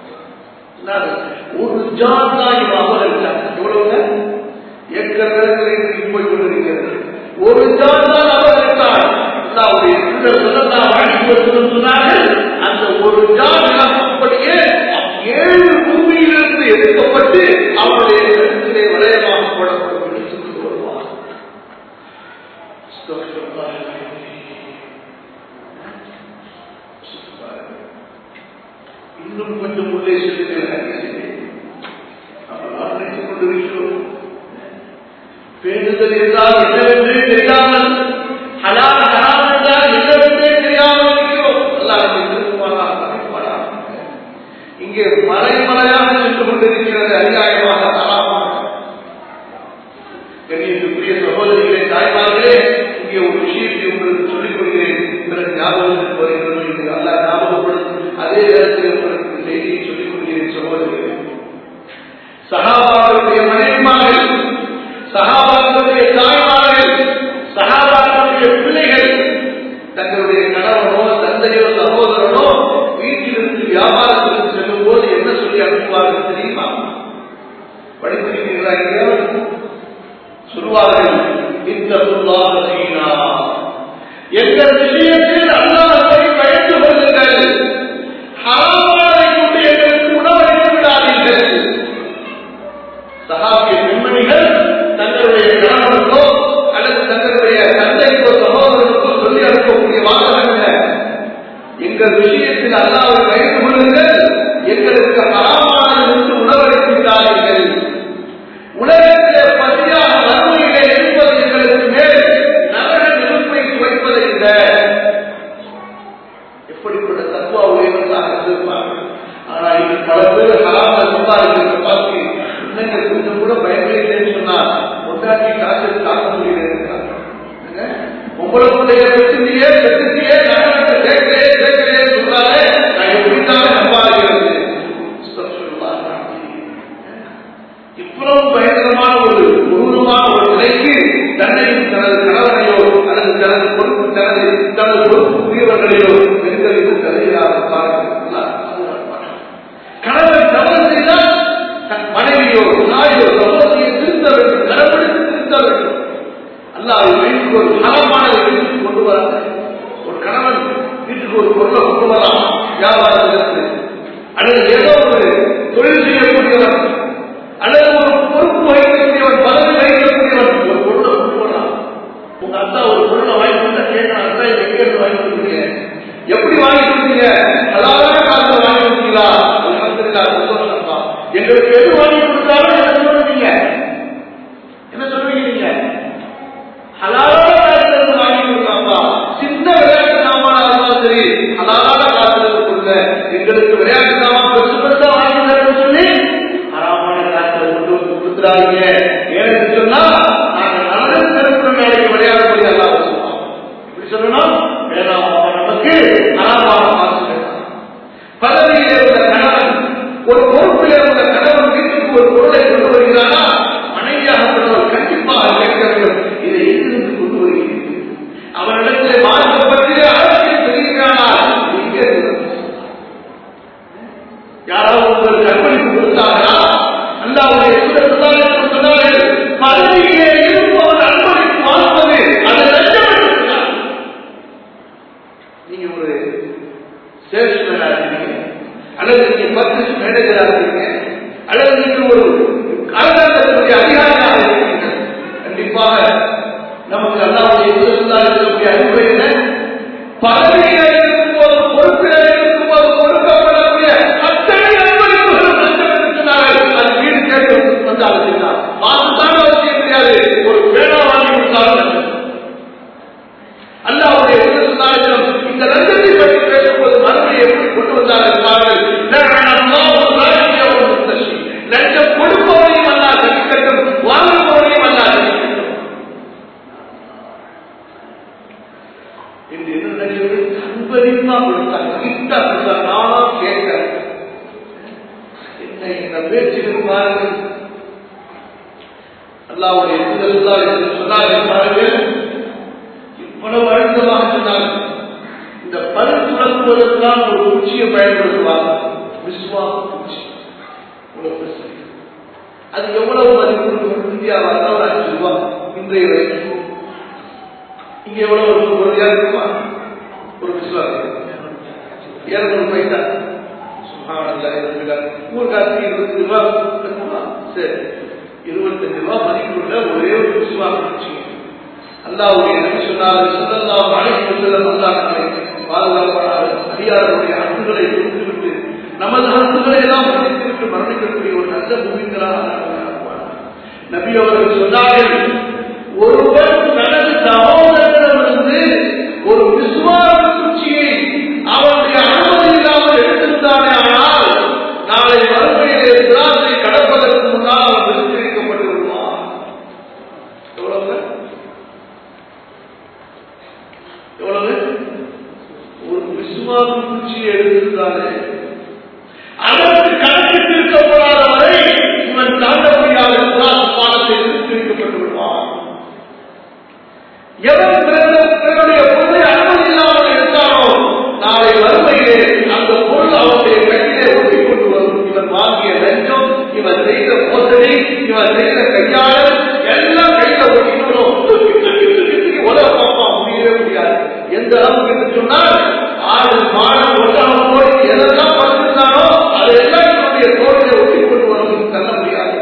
ஒரு ஜான் தான் இவன் அபகரித்தார் எவ்வளவு ஏக்கர் கணக்கில் போய் கொண்டிருக்கிறது ஒரு ஜான் தான் அபகரித்தார் அல்லாவுடைய தூதர் ஸல்லல்லாஹு அலைஹி வஸல்லம் சொன்னார்கள் அந்த ஒரு ஜான் நிலம் அப்படியே ஏழு பூமியிலிருந்து எடுக்கப்பட்டு அவருடைய கருத்திலே வளையமாக போடப்படும் என்று சொல்லி வருவார் இன்னும் கொஞ்சம் உள்ளே செல்லுங்கள் நாம் நினைத்துக் கொண்டிருக்கிறோம் பேணுதல் என்றால் என்னவென்றே தெரியாமல் ஹலால் ஹராம் என்றால் என்னவென்றே தெரியாமல் இருக்கிறோம் அல்லாஹ் திருக்குமாராக அமைப்பாரா இங்கே மலை மலையாக சென்று கொண்டிருக்கிறது அநியாயமாக ஹராமாக கண்ணியத்துக்குரிய சகோதரிகளே தாய்மார்களே இங்கே ஒரு விஷயத்தை உங்களுக்கு சொல்லிக் கொள்கிறேன் பிறகு ஞாபகத்துக்கு வருகிறது என்று அல்லா ஞாபகப்படுத்தும் அதே நேரத்தில் உங்களுக்கு செய்தியை சொல்லிக் கொள்கிறேன் சகோதரிகளே சகாபாக்களுடைய மனைவிமார்கள் சகாபாக்களுடைய தாய்மார்கள் சகாபாக்களுடைய பிள்ளைகள் தங்களுடைய கணவனோ தந்தையோ சகோதரனோ வீட்டிலிருந்து வியாபாரத்திற்கு செல்லும் போது என்ன சொல்லி அனுப்புவார்கள் தெரியுமா படித்திருக்கிறீர்களா இல்லையா சொல்வார்கள் இந்த செய்யினா எங்கள் விஷயத்தில் அல்லாஹை பயந்து கொள்ளுங்கள் ஹராமானை கொண்டு எங்களுக்கு உணவளித்து விடாதீர்கள் சகாபிய பெண்மணிகள் தங்களுடைய கணவனுக்கோ அல்லது தங்களுடைய தந்தைக்கோ சகோதரனுக்கோ சொல்லி அனுப்பக்கூடிய வாசகம் என்ன எங்கள் விஷயத்தில் அல்லாவை பயந்து கொள்ளுங்கள் எங்களுக்கு ஹராமானிலிருந்து உணவளித்து விடாதீர்கள் உலகத்திலே பசியாக வறுமையிலே இருப்பது எங்களுக்கு மேல் நரக நெருப்பை துவைப்பதை விட எப்படிப்பட்ட தத்துவா உயர்ந்தாக இருந்திருப்பார்கள் ஆனா இது பல பேர் ஹராம சம்பாதிக்கிறத பார்த்து இன்னைக்கு கொஞ்சம் கூட பயமே இல்லைன்னு சொன்னா கொண்டாட்டி காசு தாக்க முடியல உங்களுக்குடைய பிரச்சனையே பிரச்சனையே நகரத்தை கேட்கிறே கேட்கிறே சொல்றாலே நான் எப்படித்தான் சம்பாதிக்கிறது இவ்வளவு பயங்கரமான ஒரு கொடூரமான ஒரு நிலைக்கு தன்னையும் தனது கணவனையோ அல்லது தனது பொறுப்பு தனது தனது பொறுப்புக்குரியவர்களையோ பெண்களுக்கு தலையாக கணவன் தவறு செய்தால் தன் மனைவியோ நாயோ சகோதரியை திருத்த வேண்டும் கடவுளுக்கு திருத்த வேண்டும் அல்லாஹ் வீட்டுக்கு ஒரு தரமானதை வீட்டுக்கு கொண்டு வர ஒரு கணவன் வீட்டுக்கு ஒரு பொருளை கொண்டு வரலாம் வியாபாரத்திலிருந்து அல்லது ஏதோ ஒரு தொழில் செய்யக்கூடியவன் அல்லது ஒரு பொறுப்பு வகிக்கக்கூடியவன் பதவி வகிக்கக்கூடியவன் ஒரு பொருளை கொண்டு வரலாம் உங்க அத்தா ஒரு பொருளை வாங்கி கொடுத்தா கேட்கலாம் அத்தா இதை எங்க இருந்து வாங்கி கொடுத்தீங்க எப்படி வாங்கி கொடுத்தீங்க அதாவது காலத்தில் வாங்கி கொடுத்தீங்களா அல்ஹம்துலில்லாஹ் சந்தோஷம் தான் எங்களுக்கு எது வாங்கி கொடுத்தாலும் என்ன சொல்லுவீங்க என்ன சொல்லுவீங்க நீங்க ஹலாலான காலத்துல இருந்து வாங்கி கொடுக்கலாமா சின்ன விளையாட்டு சாமானா இருந்தாலும் சரி ஹலாலான காலத்துல இருக்குள்ள எங்களுக்கு விளையாட்டு சாமான் பெருசு பெருசா வாங்கி தரணும்னு சொல்லி ஹராமான காலத்துல கொண்டு வந்து கொடுத்துறாதீங்க ஏன்னு சொன்னா நாங்க நல்ல திருக்குற வேலைக்கு விளையாடக்கூடிய எல்லாம் சொல்லுவோம் இப்படி சொல்லணும் வேணாம் அப்ப நமக்கு ஹராமான காசு வேண்டாம் பதவியிலே உள்ள கணவன் ஒரு பொறுப்பிலே உள்ள கணவன் வீட்டுக்கு ஒரு பொருளை கொண்டு வருகிறானா மனைவியாகப்பட்டவர் கண்டிப்பாக கேட்க வேண்டும் இதை எங்கிருந்து கொண்டு வருகிறீர்கள் அவனிடத்திலே மார்க்கம் பற்றிய அரசியல் தெரிகிறானால் எங்கே யாராவது உங்களுக்கு அர்ப்பணிப்பு கொடுத்தார்களா அல்லாவுடைய சொன்னார்கள் சொன்னார்கள் பதவியிலே இருப்பவன் அர்ப்பணிப்பு வாழ்வது அதை லட்சம் இருக்கிறார் நீங்க ஒரு சேல்ஸ்மேனா இருக்கீங்க அல்லது நீங்க பர்ச்சேஸ் மேனேஜரா இருக்கீங்க அல்லது நீங்க ஒரு அரசாங்கத்தினுடைய அதிகாரியாக இருக்கீங்க கண்டிப்பாக நமக்கு அல்லாவுடைய இருக்கக்கூடிய அறிவுரை என்ன பதவியில இருக்கும்போது பொறுப்பில இருக்கும்போது கொடுக்கப்படக்கூடிய அத்தனை அன்பளிப்புகளும் நஷ்டம் சொன்னார்கள் அது வீடு கேட்டு வந்து அழைச்சிருந்தார் பார்த்துதான் அவசியம் கிடையாது ஒரு பேனா வாங்கி கொடுத்தாலும் நஷ்டம் அல்லாவுடைய சொன்னாலும் இந்த லஞ்சத்தை பற்றி பேசும்போது மறுபடியும் எப்படி கொண்டு வந்தார்கள் லஞ்சம் கொடுப்பவரையும் அல்லா தடுக்கட்டும் வாங்குபவரையும் அல்லா தடுக்கட்டும் என்று என்ன நினைக்கிறது அன்பளிப்பா கொடுத்தாங்க கிட்டா கொடுத்தாங்க நானா கேட்கிறேன் என்ன இந்த பேச்சுகள் பாருங்கள் அல்லாவுடைய சொன்னார்கள் பாருங்கள் இவ்வளவு அழுத்தமாக சொன்னாங்க இந்த பல் துளக்குவதற்கான ஒரு குச்சியை பயன்படுத்துவாங்க விஸ்வாச குச்சி இவ்வளவு பெருசு. அது எவ்வளவு மதிப்பு இந்தியாவில் ஒரு அஞ்சு ரூபாய் இன்றைய வரைக்கும் இங்க எவ்வளவு ஒரு ஒரு இருக்குமா ஒரு விஸ்வாசம் இருநூறு பைசா ஊர்காசி இருபத்தி ரூபாய் இருக்குமா? சரி இருபத்தஞ்சு ரூபாய் மதிப்புள்ள ஒரே ஒரு விஸ்வாசம் குச்சி அல்லாவுடைய நபி சொன்னார்கள் ஸல்லல்லாஹு அலைஹி வஸல்லம் அல்லாஹ் நம்மை பாதுகாப்பானார்கள் அடியார்களுடைய அன்புகளை கொடுத்துவிட்டு நமது அன்புகளை எல்லாம் மன்னித்துவிட்டு மரணிக்கக்கூடிய ஒரு நல்ல பூமிகளாக நபி அவர்கள் சொன்னார்கள் ஒருவன் தனது சகோதரனிடமிருந்து ஒரு விசுவாச குச்சியை அவனுடைய அனுமதி இல்லாமல் எடுத்திருந்தானே ஆனால் நாளை மறுமையிலே திராசை கடப்பதற்கு முன்னால் அவன் விருத்தி விடுவான் எவ்வளவு எவ்வளவு ஒரு விசுவாசம் குச்சியை எடுத்திருந்தானே அதற்கு கணக்கிட்டு இருக்கப்படாத வரை இவன் தாண்ட முடியாத விசுவாச பாடத்தை நிறுத்திவிக்கப்பட்டு விடுவான் எவன் பிறகு- பிறருடைய பொருளை அனுமதி இல்லாமல் எடுத்தானோ நாளை வறுமையிலே அந்த பொருள் அவனுடைய கையிலே ஒட்டிக் கொண்டு வரும் இவன் வாங்கிய லஞ்சம் இவன் செய்த மோசடி இவன் செய்யற கையாளர் எல்லாம் கையில ஒட்டிக்கணும் தூக்கி தூக்கி தூக்கி தூக்கி உதவ பார்ப்பான் முடியவே முடியாது எந்த அளவுக்கு என்று சொன்னால் ஆடு மாடு ஒட்டகம் கோழி எதெல்லாம் படுத்திருந்தானோ அதெல்லாம் என்னுடைய தோழியை ஒட்டி கொண்டு வரும் தள்ள முடியாது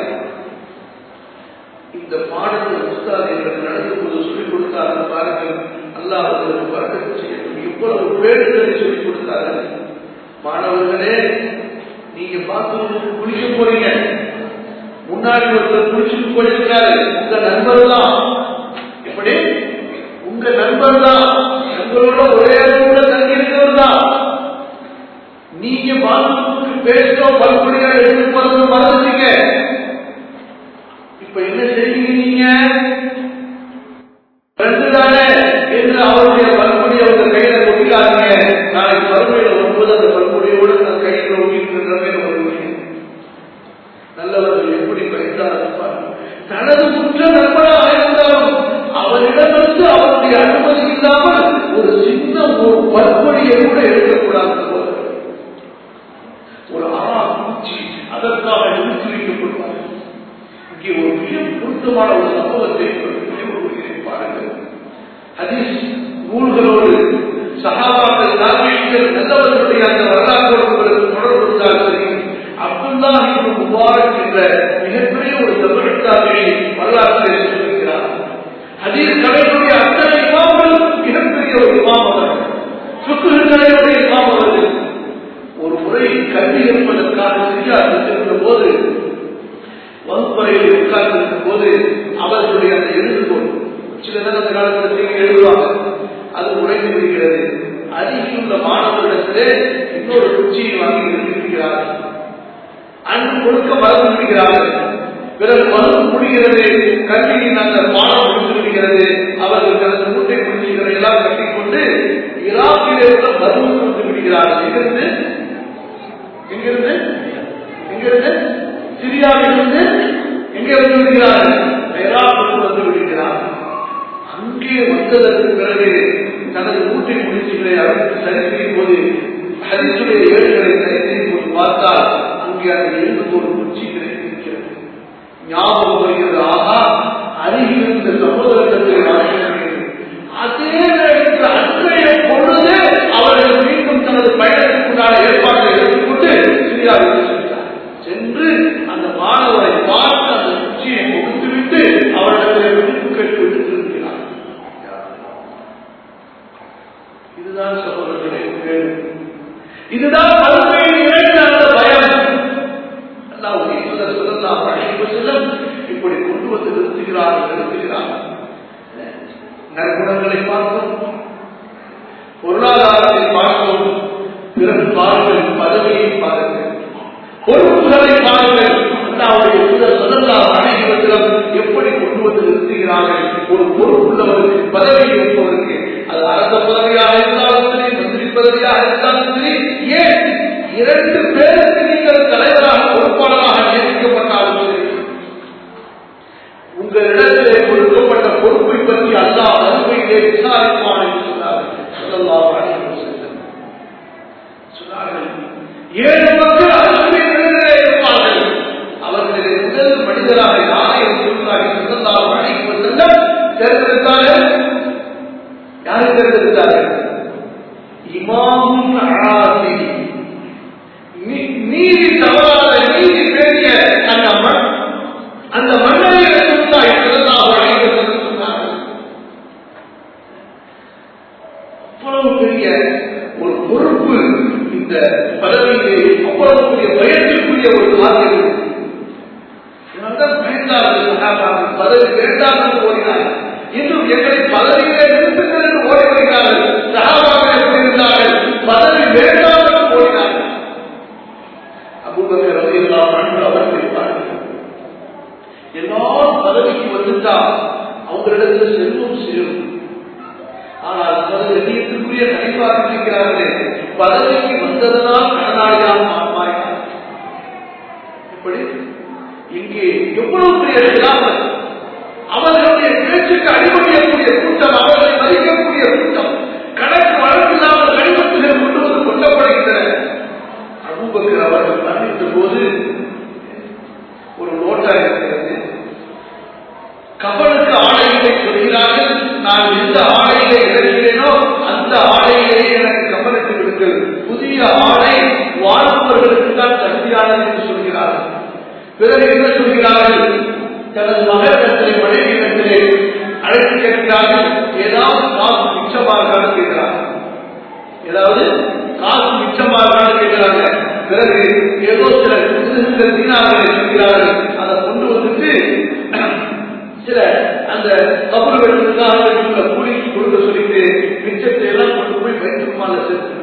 இந்த பாடத்தை உஸ்தாத் எங்களுக்கு நடந்து போது சொல்லிக் கொடுத்தார்கள் பாருங்கள் அல்லாஹ் அவர்களுக்கு வரக்கத்து செய்யட்டும் இவ்வளவு பேருந்தலை சொல்லிக் கொடுத்தார்கள் மாணவர்களே நீங்க பாத்ரூமுக்கு குளிக்க போறீங்க முன்னாடி ஒருத்தர் குளிச்சுட்டு போயிருக்கிறாரு உங்க நண்பர் தான் எப்படி உங்க நண்பர் தான் உங்களோட ஒரே ரூம்ல தங்கி இருக்கிறவர் தான் நீங்க பாத்ரூமுக்கு பேசோ பல்படியா எடுத்து போறது மறந்துட்டீங்க இப்ப என்ன செய்வீங்க நீங்க ரெண்டு தானே என்று அவருடைய பல்பொடியை உங்க கையில கொட்டிக்காதீங்க நாளைக்கு மறுமையில வரும்போது அந்த பல்பொடியோடு நான் கையில ஒட்டிட்டு நிலைமையில வருவீங்க நல்லவர்கள் எப்படி பயந்தார் தனது குற்ற நண்பனாக இருந்தாலும் அவனிடமிருந்து அவருடைய அனுமதி இல்லாமல் ஒரு சின்ன ஒரு பல்பொடியை கூட எடுக்கக்கூடாது போல ஒரு ஆறா பூச்சி அதற்காக நிறுத்தி வைக்கப்படுவார்கள் இங்கே ஒரு மிக பொருத்தமான ஒரு சம்பவத்தை நினைவுறுகிறேன் பாருங்கள் ஹதீஸ் நூல்களோடு சகாபாக்கள் தார்மீகர்கள் நல்லவர்களுடைய அந்த வரலாற்றோடு உங்களுக்கு தொடர்பு இருந்தால் சரி அப்துல்லா இப்னு முபாரக் என்ற மிகப்பெரிய ஒரு தமிழ்த்தாரியை வரலாற்றிலே சொல்லியிருக்கிறார் ஹதீஸ் கலைகளுடைய அத்தனை இமாம்கள் மிகப்பெரிய ஒரு இமாம் அவர்கள் சுக்குரு கலையுடைய இமாம் அவர்கள் ஒரு முறை கல்வி என்பதற்காக சிரியா சென்ற போது வகுப்பறையில் உட்கார்ந்திருக்கும் போது அவர்களுடைய அந்த எழுதுகோள் சில நேரம் அந்த காலத்தில் நீங்க எழுதுவாங்க அது உடைந்து விடுகிறது அருகில் உள்ள மாணவர்களிடத்திலே இன்னொரு குச்சியை வாங்கி எழுதியிருக்கிறார்கள் அன்பு கொடுக்க மறந்து விடுகிறார்கள் பிறகு மருந்து முடிகிறது கல்வியின் அந்த பாடம் முடிந்து விடுகிறது அவர்கள் தனது மூட்டை குச்சிகளை எல்லாம் கட்டிக்கொண்டு ஈராக்கிலே உள்ள மருந்து கொடுத்து விடுகிறார்கள் எங்கிருந்து எங்கிருந்து எங்கிருந்து சிரியாவிலிருந்து எங்கே வந்து விடுகிறார்கள் ஈராக்குக்கு வந்து விடுகிறார்கள் அங்கே வந்ததற்கு பிறகு தனது மூட்டை முடிச்சுகளை அவருக்கு சரி செய்யும் போது ஹரிசுடைய ஏடுகளை சரி செய்யும் போது பார்த்தால் அங்கே அந்த எழுந்து ஒரு குச்சி கிடைத்திருக்கிறது ஞாபகம் வருகிறது ஆகா அருகில் இருந்த சகோதரத்தை அதே நேரத்தில் அன்றைய பொழுது அவர்கள் மீண்டும் தனது பயணத்திற்குண்டான ஏற்பாட்டை எடுத்துக்கொண்டு சிரியாவிற்கு சென்றார் சென்று அந்த மாணவரை பார்த்து அந்த குச்சியை கொடுத்துவிட்டு அவரிடத்தில் விடுப்பு கேட்டு விட்டு திரும்பினார் இதுதான் சகோதரர்களே கேள்வி இதுதான் மறுமையில் இணைந்த அந்த பயம் அல்லாவுடைய தூதர் ஸல்லல்லாஹு அலைஹி வஸல்லம் இப்படி கொண்டு வந்து நிறுத்துகிறார்கள் நிறுத்துகிறார்கள் நற்குணங்களை பார்ப்போம் பொருளாதாரத்தை பார்ப்போம் பிறகு பாருங்கள் பதவியை பாருங்கள் பொறுப்புகளை பாருங்கள் அல்லாவுடைய தூதர் ஸல்லல்லாஹு அலைஹி வஸல்லம் எப்படி கொண்டு வந்து நிறுத்துகிறார்கள் ஒரு பொறுப்புள்ளவருக்கு பதவி இருப்பவருக்கு அது அரச பதவியாக இருந்தாலும் சரி மந்திரி பதவியாக இருந்தாலும் சரி ஏன் இரண்டு பேருக்கு நீங்கள் தலைவராக பொறுப்பாளராக நியமிக்கப்பட்டாலும் சரி உங்களிடத்திலே கொடுக்கப்பட்ட பொறுப்பை பற்றி அல்லாஹ் அருமையிலே விசாரிப்பான் என்று சொன்னார் ஸல்லல்லாஹு அலைஹி வஸல்லம் சொன்னார்கள் ஏழு மக்கள் அருமை நிலையிலே இருப்பார்கள் அவர்களிலே முதல் மனிதராக யாரை என்று சொன்னார்கள் ஸல்லல்லாஹு அலைஹி வஸல்லம் தேர்ந்தெடுத்தார்கள் யாரை தேர்ந்தெடுத்தார்கள் இமாமுன் ஆசி நீதி தவறாத நீதி பேசிய அந்த மண் அந்த மன்னரை ரசூலுல்லாஹி ஸல்லல்லாஹு அலைஹி வஸல்லம் சொன்னார்கள் அவ்வளவு பெரிய ஒரு பொறுப்பு இந்த பதவியிலே அவ்வளவு பெரிய பயத்திற்குரிய ஒரு காரியம் இதனால்தான் பயந்தார்கள் சகாபாக்கள் பதவி வேண்டாம் என்று ஓடினார்கள் இன்னும் எங்களை பதவியிலே நிறுத்துங்கள் என்று ஓடி வருகிறார்கள் சகாபாக்கள் எப்படி இருந்தார்கள் பதவி வேண்டாம் என்று ஓடினார்கள் அபூபக்கர் ரலியல்லாஹு அன்ஹு அவர்கள் பாருங்கள் எல்லாரும் பதவிக்கு வந்துட்டா அவங்களிடத்தில் செல்வம் சேரும் ஆனால் கண்ணியத்திற்குரிய கணிப்பாக இருக்கிறார்களே பதவிக்கு வந்ததனால் கடனாளியாக மாறினார் இப்படி இங்கே எவ்வளவு பெரிய இல்லாமல் அவர்களுடைய பேச்சுக்கு அடிபடியக்கூடிய கூட்டம் அவர்களை மதிக்கக்கூடிய கூட்டம் கணக்கு வழக்கில்லாமல் கடிதத்திலே கொண்டு வந்து கொல்லப்படுகின்றன அபூபக்கர் அவர்கள் மரணித்த போது ஒரு நோட்டா இருக்கிறது நான் எந்த ஆடையிலே இறக்கிறேனோ அந்த ஆடையிலேயே எனக்கு கவனத்தை விடுங்கள் புதிய ஆடை வாழ்பவர்களுக்கு தான் சக்தியானது என்று சொல்கிறார்கள் பிறகு என்ன சொல்கிறார்கள் தனது மகளிடத்திலே மனைவியிடத்திலே அழைத்து கேட்கிறார்கள் ஏதாவது காசு மிச்சமாக கேட்கிறார்கள் ஏதாவது காசு மிச்சமாக கேட்கிறாங்க பிறகு ஏதோ சில சில தீனார்களை சொல்கிறார்கள் அதை கொண்டு வந்துட்டு சில அந்த கபல் வெட்டுக்காக கூலிக்கு கொடுக்க சொல்லிட்டு மிச்சத்தை எல்லாம் கொண்டு போய் வைத்திருமால சேர்த்து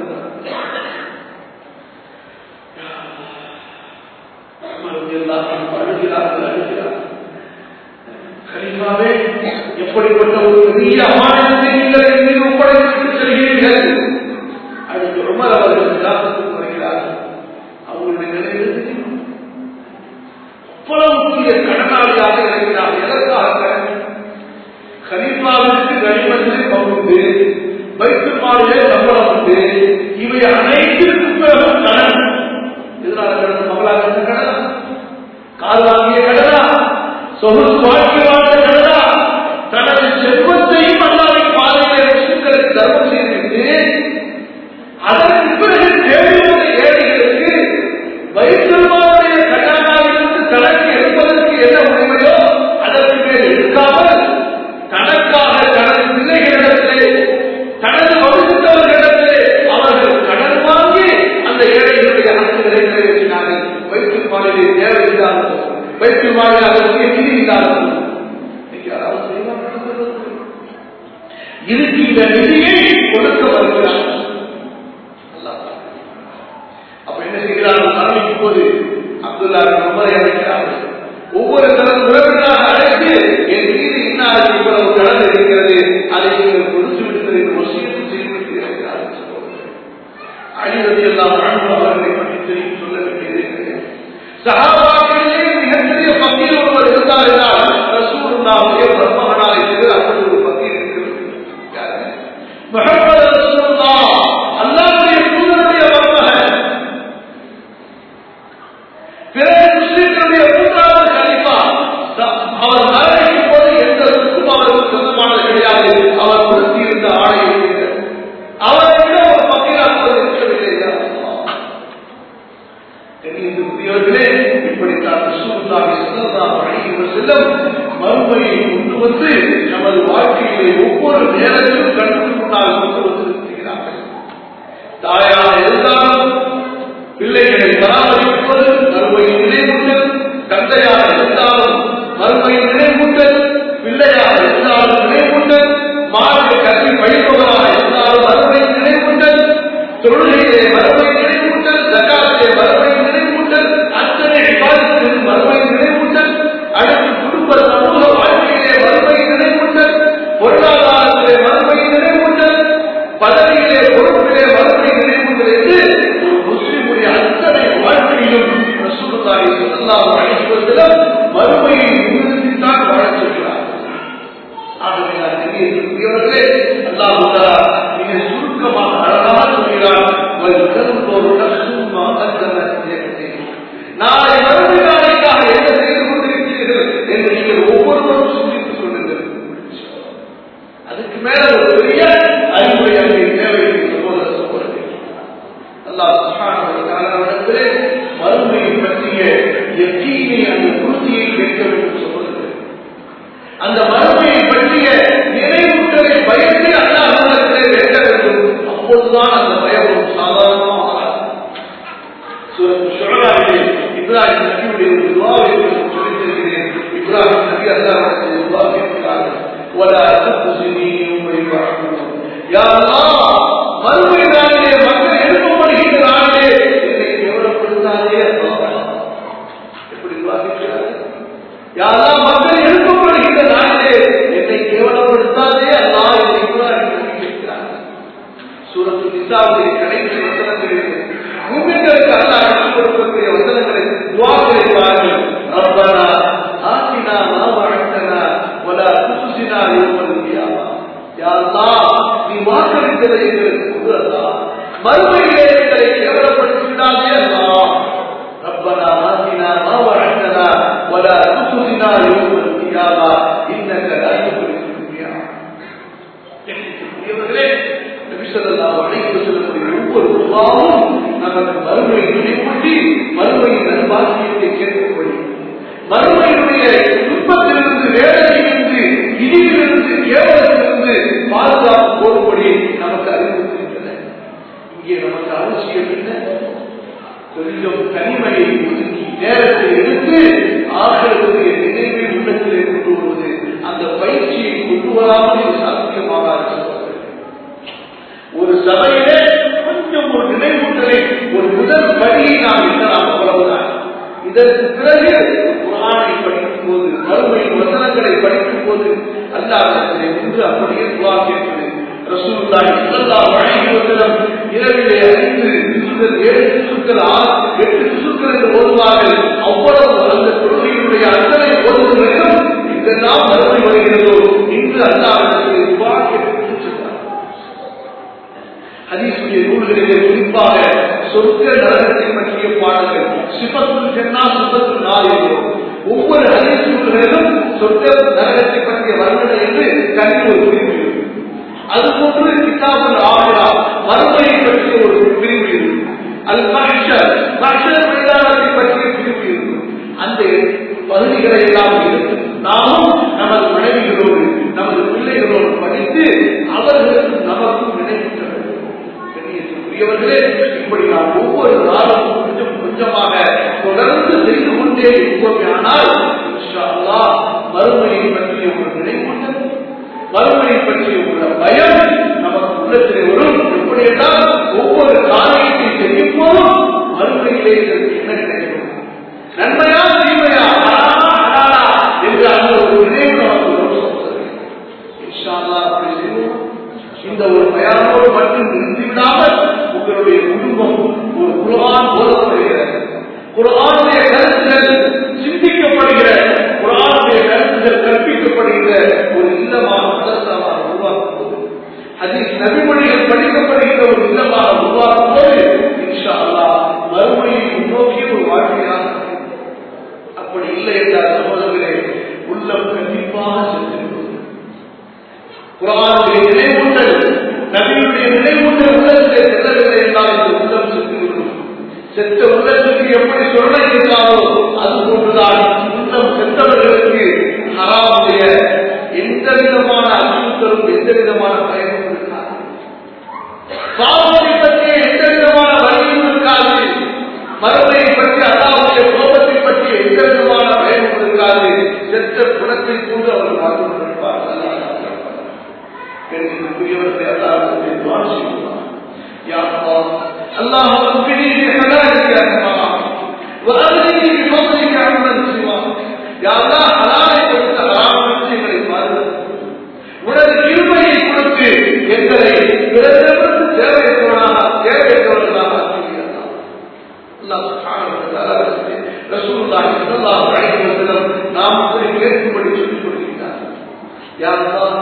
அழுகிறார்கள் அழுகிறார்கள் கலிமாவே எப்படிப்பட்ட ஒரு பெரிய மாநிலத்தை நீங்கள் என் மீது ஒப்படைத்து செல்கிறீர்கள் அடுத்து உமர் அவர்கள் கிராமத்துக்கு வருகிறார்கள் அவங்களுடைய நிலையில் தெரியும் அவ்வளவு பெரிய கடனாளியாக இருக்கிறார் எதற்காக கடன் கலிமாவிற்கு கனிமத்திலே பங்குண்டு வைத்து மாடிலே சம்பளம் உண்டு இவை அனைத்திற்கும் பிறகும் கடன் இதனால கடன் மகளாக கடனா கால் வாங்கிய கடனா சொகுசு வாழ்க்கை வாழ்ந்த கடனா தனது செல்வத்தையும் அல்லாவின் பாதையிலே முஸ்லிம்களுக்கு தர்மம் செய்துவிட்டு அதற்கு பிறகு தேவையான ஏழைகளுக்கு வைத்தல்மாவுடைய கட்டாயிலிருந்து கணக்கு எடுப்பதற்கு என்ன உரிமையோ அதற்கு மேல் எடுக்காமல் தனக்காக தனது பிள்ளைகளிடத்திலே தனது வகுத்தவர்களிடத்திலே அவர்கள் கடன் வாங்கி அந்த ஏழைகளுடைய அரசுகளை நிறைவேற்றினார்கள் வைத்தல் மாநில தேவை இல்லாமல் வைத்தல் மாநில அதற்கு நிதி இல்லாமல் யாராவது செய்வார்கள் இதுக்கு இந்த நிதியை கொடுக்க வருகிறார் அப்ப என்ன செய்கிறார்கள் மரணிக்கும் போது அப்துல்லா உமரை அழைக்கிறார்கள் ஒவ்வொரு தனது உறவினராக அழைத்து என் மீது இன்னார் இவ்வளவு கடன் இருக்கிறது அதை நீங்கள் கொடுத்து விடுங்கள் என்று வசியத்து செய்து இருக்கிறார்கள் அழிவதை எல்லாம் வாழ்ந்து அவர்களை பற்றி தெரியும் சொல்ல வேண்டியது சகாபாக்களிலே மிகப்பெரிய பக்தியில் ஒருவர் இருந்தார் என்றால் ரசூலுல்லாவுடைய மருமகனாக இருக்கிறது அப்படி ஒரு பக்தி இருக்கிறது முகமது ரசூலுல்லா அல்லாஹ்வுடைய தூதருடைய மருமகன் பிறகு முஸ்லிம்களுடைய மூன்றாவது கலிஃபா அவர் மரணிக்கும் போது எந்த ருக்கும் அவருக்கு சொந்தமானது கிடையாது அவர் உடுத்தி இருந்த ஆடை இருக்கிறது அவரை விட ஒரு பக்தியாக இருக்கவில்லை கண்ணியத்துக்குரியவர்களே இப்படித்தான் ரசூலுல்லாஹி ஸல்லல்லாஹு அலைஹி வஸல்லம் மறுமையை கொண்டு வந்து நமது வாழ்க்கையிலே ஒவ்வொரு நேரத்திலும் கண்ணுக்கு முன்னால் கொண்டு வந்து நிறுத்துகிறார்கள் தாயாக இருந்தாலும் பிள்ளைகளை பராமரிப்பது மறுமையின் நினைவூட்டல் தந்தையாக இருந்தாலும் மறுமையின் நினைவூட்டல் பிள்ளையாக இருந்தாலும் நினைவூட்டல் மாநில கல்வி படிப்பவராக இருந்தாலும் மறுமையின் நினைவூட்டல் தொழுகையிலே மறுமை நினைவூட்டல் ஜகாத்திலே மறுமை நினைவூட்டல் அத்தனை விவாதத்திலும் மறுமை நினைவூட்டல் அடுத்து குடும்ப சமூக வாழ்க்கையிலே மறுமை நினைவூட்டல் பொருளாதாரத்திலே மறுமை நினைவூட்டல் பதவியிலே பொறுப்பிலே மறுமை நினைவூட்டல் என்று ஒரு முஸ்லிமுடைய அத்தனை வாழ்க்கையிலும் ரசூலுல்லாஹி ஸல்லல்லாஹு அலைஹி வஸல்லம் மறுமையை முன்னிறுத்தித்தான் வாழச் சொல்கிறார் ஆகவே நான் தெரியவர்களே அல்லாஹ் தஆலா மிக சுருக்கமாக அழகாக சொல்கிறார் வல்கல்பு நஃப்சுமா கத்தமத் யக்தீன் நாளை மறுமை நாளைக்காக என்ன செய்து கொண்டிருக்கிறீர்கள் என்று நீங்கள் ஒவ்வொருவரும் சிந்தித்துக் கொள்ளுங்கள் அதுக்கு மேல ஒரு பெரிய அறிவுரை அங்கே தேவை சகோதர சகோதரி அல்லாஹ் சுப்ஹானஹு வ தஆலாவிடத்திலே மறுமையை பற்றிய யக்கீனை அந்த உறுதியை கேட்க வேண்டும் சகோதரர்களே அந்த மறுமையை பற்றிய நினைவூட்டலை பயந்து அல்லாஹிடத்திலே வேண்ட வேண்டும் அப்போதுதான் அந்த பயம் ஒரு சாதாரணமாக ஷுராவிலே இப்ராஹிம் நபியுடைய ஒரு துவாவை உங்களுக்கு சொல்லித் தருகிறேன் இப்ராஹிம் நபி அல்லாஹ்விடத்தில் துவா கேட்கிறார்கள் ولا تخزني يوم يبعثون يا الله மறுமை நாளிலே மக்கள் எழுப்பப்படுகின்ற நாளிலே என்னை கேவலப்படுத்தாதே அல்லாஹ் எப்படி துவா கேட்கிறார்கள் யா அல்லாஹ் மக்கள் எழுப்பப்படுகின்ற நாளிலே என்னை கேவலப்படுத்தாதே அல்லாஹ் என்று இப்ராஹிம் நபி கேட்கிறார்கள் சூரத்து நிசாவுடைய கடைசி வசனங்களில் மூமின்களுக்கு அல்லாஹ் கற்றுக் கொடுக்கக்கூடிய வசனங்களை துவாக்களை பாருங்கள் ரப்பனா ஆத்தினா மா வஅதனா வலா துஸ்ஸினா யௌமல் கியாமா யா அல்லாஹ் நீ வாக்களித்ததை எங்களுக்கு கொடு அல்லாஹ் மறுமையிலே எங்களை கேவலப்படுத்தி விடாதே அல்லாஹ் ரப்பனா ஆத்தினா மா வஅதனா வலா துஸ்ஸினா யௌமல் துவாவும் நமக்கு மறுமை நினைவூட்டி மறுமை நல்வாக்கியத்தை கேட்கப்படி மறுமையினுடைய துன்பத்திலிருந்து வேதனையிலிருந்து இடியிலிருந்து கேவலத்திலிருந்து பாதுகாப்பு போடும்படி நமக்கு அறிவுறுத்துகின்றன இங்கே நமக்கு அவசியம் என்ன கொஞ்சம் தனிமையை ஒதுக்கி நேரத்தை எடுத்து ஆகிறதுடைய நினைவை உள்ளத்திலே கொண்டு வருவது அந்த பயிற்சியை கொண்டு வராமல் இது சாத்தியமாக ஒரு சபையிலே கொஞ்சம் ஒரு நினைவூட்டலை ஒரு முதல் படியை நாம் எண்ணலாம் அவ்வளவுதான் இதற்கு பிறகு குரானை படிக்கும் போது மறுமை வசனங்களை படிக்கும் போது அல்லாஹிலே நின்று அப்படியே துவா கேட்பது ரசூலுல்லாஹி ஸல்லல்லாஹு அலைஹி வஸல்லம் இரவிலே ஐந்து சுசுக்கள் ஏழு சுசுக்கள் ஆறு எட்டு சுசுக்கள் என்று ஓதுவார்கள் அவ்வளவு அந்த தொழுகையினுடைய அத்தனை ஓதுவதையும் இதெல்லாம் மறுமை வருகிறதோ இன்று அல்லாஹிடத்திலே துவா கேட்டு ஹதீசுடைய நூல்களிலே குறிப்பாக சொர்க்க நரகத்தை பற்றிய பாடல்கள் சிபத்துல் ஜன்னா சிபத்துல் நாள் என்றோம் ஒவ்வொரு ஹதீஸ் நூல்களிலும் சொர்க்க நரகத்தை பற்றிய வர்ணனை என்று தனி ஒரு பிரிவு இருக்கு அதுபோன்று கிதாபுல் ஆகிறா மறுமையை பற்றிய ஒரு பிரிவு இருக்கு அல் மஹ்ஷர் மஹ்ஷர் மைதானத்தை பற்றிய பிரிவு இருக்கு அந்த பகுதிகளை எல்லாம் எடுத்து நாமும் நமது மனைவிகளோடு நமது பிள்ளைகளோடு படித்து அவர்களுக்கு நமக்கும் நினைக்கின்ற கண்ணியத்திற்குரியவர்களே இப்படி நாம் ஒவ்வொரு நாளும் கொஞ்சம் கொஞ்சமாக தொடர்ந்து செய்து கொண்டே இருப்போமானால் மறுமையை பற்றிய ஒரு நினைவுடன் மறுமையை பற்றிய ஒரு பயம் நமக்கு உள்ளத்திலே வரும் எப்படியெல்லாம் ஒவ்வொரு காரியத்தை செய்யும் போதும் மறுமையிலே இதற்கு என்ன கிடைக்கும் நன்மையா தீமையா ஹலாலா, ஹலாலா என்ற அந்த ஒரு நினைவு நமக்கு வரும் இன்ஷா அல்லாஹ் அப்படி செய்வோம் இந்த ஒரு பயானோடு மட்டும் நிறுத்திவிடாமல் உங்களுடைய குடும்பம் ஒரு குரான் போதப்படுகிற குரானுடைய கருத்துகள் சிந்திக்கப்படுகிற குரானுடைய கருத்துகள் கற்பிக்கப்படுகிற ஒரு இல்லமாக மதரசாவாக உருவாக்கும் அதில் நபிமொழிகள் படிக்கப்படுகிற ஒரு இல்லமாக உருவாக்கும் போது இன்ஷா அல்லாஹ் மறுமொழியை முன்னோக்கிய ஒரு வாழ்க்கையாக அப்படி இல்லை என்றால் சகோதரர்களே உள்ளம் கண்டிப்பாக சென்றிருக்கும் குரானுடைய நினைவூட்டல் நபியுடைய நினைவூட்டல் உள்ளத்திலே செல்லவில்லை என்றால் இந்த உள்ளம் செத்துவிடும் செத்த உள்ளத்துக்கு எப்படி சொல்ல இருந்தாலோ அது போன்றுதான் உள்ளம் செத்தவர்களுக்கு ஹராமுடைய எந்த விதமான அச்சுறுத்தலும் எந்த விதமான பயனும் இருக்காது பாவத்தை பற்றிய எந்த விதமான வழியும் இருக்காது மறுமையை பற்றி அல்லாவுடைய கோபத்தை பற்றி எந்த விதமான பயனும் இருக்காது செத்த குணத்தை கொண்டு அவர் வாழ்ந்து கொண்டிருப்பார்கள் பெரியவர்களை அல்லாஹ்விடத்திலே துஆ செய்வோம் யா அல்லாஹ் اللهم اغفرني بحلالك يا الله واغنني بفضلك عمن سواك يا الله حلالை கொடுத்து ஹராமை எங்களை பாதுகாத்து உனது கிருமையை கொடுத்து எங்களை பிறரிடமிருந்து தேவையற்றவனாக தேவையற்றவர்களாக ஆக்கியிருக்கிறார் அல்லாஹ் சுப்ஹானஹு வ தஆலா ரசூலுல்லாஹி ஸல்லல்லாஹு அலைஹி வஸல்லம் நாம் அப்படி கேட்கும்படி சொல்லிக் கொடுக்கிறார் யா அல்லாஹ்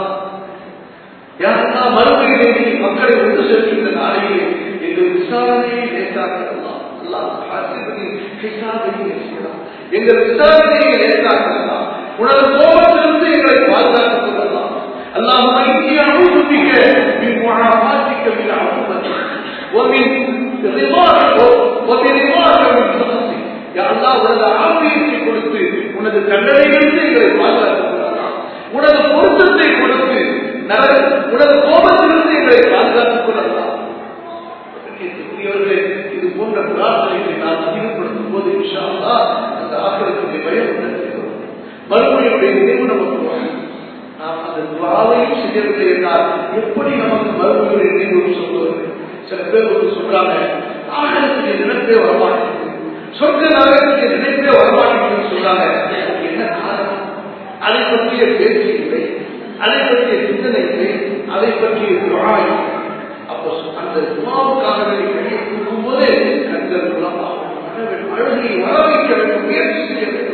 யாருன்னா மறுமையிலே நீ மக்களை ஒன்று சேர்க்கின்ற நாளையே எங்கள் விசாரணையை லேசாக்கலாம் அல்லாஹ் ஹாசிபதி ஹிசாபை செய்யலாம் எங்கள் விசாரணையை லேசாக்கலாம் உனது கோபத்திலிருந்து எங்களை பாதுகாத்துக் கொள்ளலாம் அல்லாஹ் மைத்திய அனுபவிக்க மின் முகாபாத்திக்க மின் அனுபவத்தை ومن رضاك وبرضاك من سخطك يا الله உனது ஆபியத்தை கொடுத்து உனது தண்டனையிலிருந்து எங்களை பாதுகாத்துக் கொள்ளலாம் உனது பொருத்தத்தை கொடுத்து நரக உனது கோபத்திலிருந்து எங்களை பாதுகாத்துக் கொள்ளலாம் கண்ணியத்திற்குரியவர்களே, இது போன்ற பிரார்த்தனைகளை நாம் அதிகப்படுத்தும் போது இன்ஷா அல்லாஹ் அந்த ஆக்கிரத்துடைய பயம் உள்ளத்தில் வரும். மறுமையுடைய நினைவு நமக்கு வரும். நாம் அந்த துவாவையும் செய்யவில்லை என்றால் எப்படி நமக்கு மறுமையுடைய நினைவு சொல்வது சில பேர் வந்து சொல்றாங்க ஆகலத்துடைய நினைப்பே வரமாட்டேங்குது சொர்க்க நரகத்துடைய நினைப்பே வரமாட்டேங்குதுன்னு சொல்றாங்க அதுக்கு என்ன காரணம் அதை பற்றிய பேச்சு இல்லை அதை பற்றிய சிந்தனை இல்லை அதை பற்றிய துவா இல்லை அப்போ அந்த துவாவுக்காக வேண்டி கையை கொடுக்கும் போது கண்கள் குலமாகும் அழுகை வர வைக்க வேண்டும் முயற்சி செய்ய வேண்டும்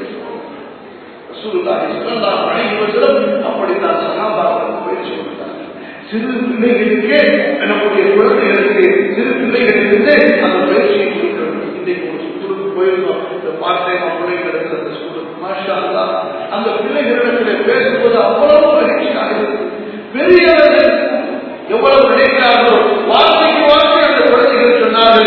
ரசூலுல்லாஹி ஸல்லல்லாஹு அலைஹி வஸல்லம் அப்படித்தான் சஹாபாக்கள் முயற்சி கொடுத்தார்கள் சிறு பிள்ளைகளுக்கே நம்முடைய குழந்தைகளுக்கு சிறு பிள்ளைகளிலிருந்து அந்த பயிற்சியை கொடுக்க வேண்டும் இன்றைக்கு ஒரு ஸ்கூலுக்கு போயிருந்தோம் இந்த பார்ட் டைம் பிள்ளைகளுக்கு அந்த ஸ்கூலுக்கு மாஷா அல்லாஹ் அந்த பிள்ளைகளிடத்தில் பேசும்போது அவ்வளவு மகிழ்ச்சியாக இருக்கு பெரியவர்கள் எவ்வளவு நினைக்கிறார்களோ வார்த்தைக்கு வார்த்தை அந்த குழந்தைகள் சொன்னார்கள்